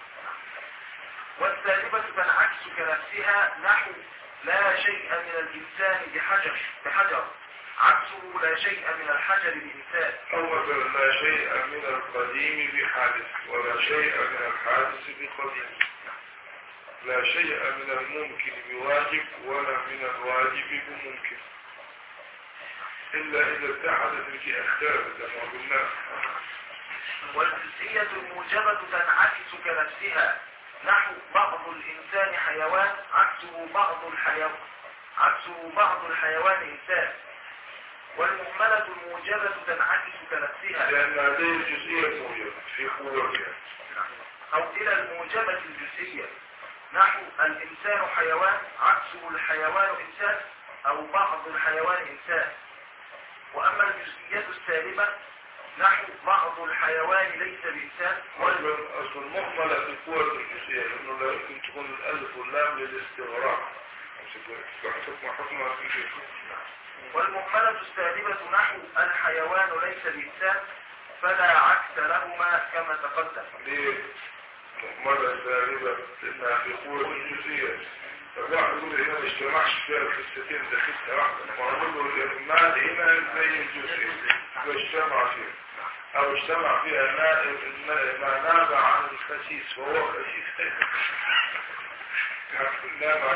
والسالبة تنعكس كنفسها نحو لا شيء من الإنسان بحجر بحجر عكسه لا شيء من الحجر بإنسان أو مثلا لا شيء من القديم بحادث ولا شيء من الحادث بقديم لا شيء من الممكن بواجب ولا من الواجب بممكن إلا إذا اتحدت الجهة اختلفت كما قلنا والجزئية الموجبة تنعكس كنفسها نحو بعض الإنسان حيوان عكسه بعض الحيوان عكسه بعض الحيوان إنسان والمهملة الموجبة تنعكس كنفسها لأن هذه الجزئية موجبة في قوتها أو إلى الموجبة الجزئية نحو الإنسان حيوان عكسه الحيوان إنسان أو بعض الحيوان إنسان وأما الجزئية السالبة نحو بعض الحيوان ليس بإنسان أصل أصل المهملة في قوة الجزئية لأنه لا يمكن تكون الألف واللام للاستغراق حكم حكم والمهملة السالبة نحو الحيوان ليس بإنسان فلا عكس لهما كما تقدم ليه؟ مهملة سالبة لأنها في قوة الجزئية فالواحد يقول هنا ما اجتمعش فيها القصتين ده قصة واحدة لما أقول له المال هنا زي الجزئية واجتمع فيها أو اجتمع فيها ما ما نابع عن الخسيس وهو خسيس نابع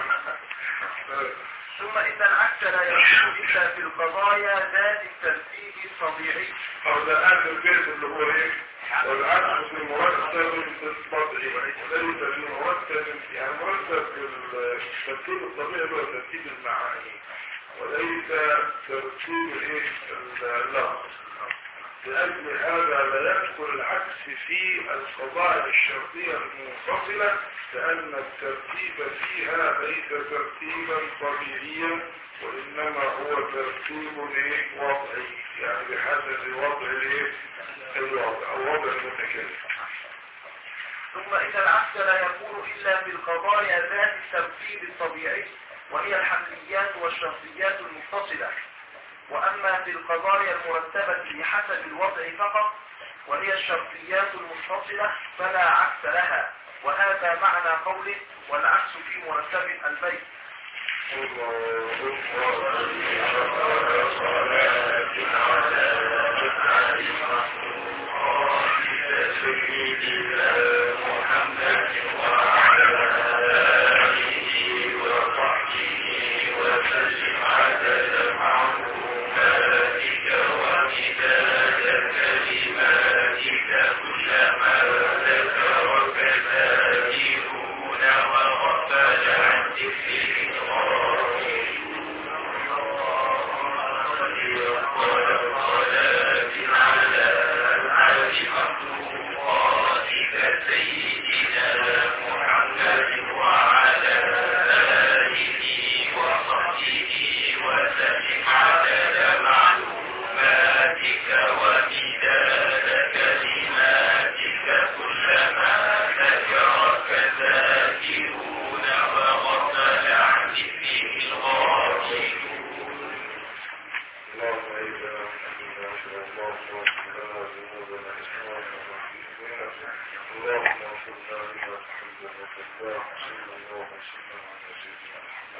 ثم إن العكس لا يكون إلا في القضايا ذات الترتيب الطبيعي أو ده آخر البيت اللي هو إيه؟ والعكس في المرتب الطبيعي وليس في مرتب يعني مرتب في الترتيب الطبيعي هو ترتيب المعاني وليس ترتيب الإيه؟ اللفظ لأجل هذا لا يدخل العكس في القضايا الشرطية المنفصلة لأن الترتيب فيها ليس ترتيبا طبيعيا وإنما هو ترتيب إيه؟ وضعي يعني بحسب وضع الإيه؟ الوضع أو وضع المتكلم ثم إن العكس لا يكون إلا في القضايا ذات الترتيب الطبيعي وهي الحمليات والشرطيات المتصلة وأما في القضايا المرتبة بحسب الوضع فقط وهي الشرطيات المتصلة فلا عكس لها وهذا معنى قوله والعكس في مرتب البيت وسلم على اللهم اغفر لنا مما تحب وترضى صلى الله وسلم على سيدنا محمد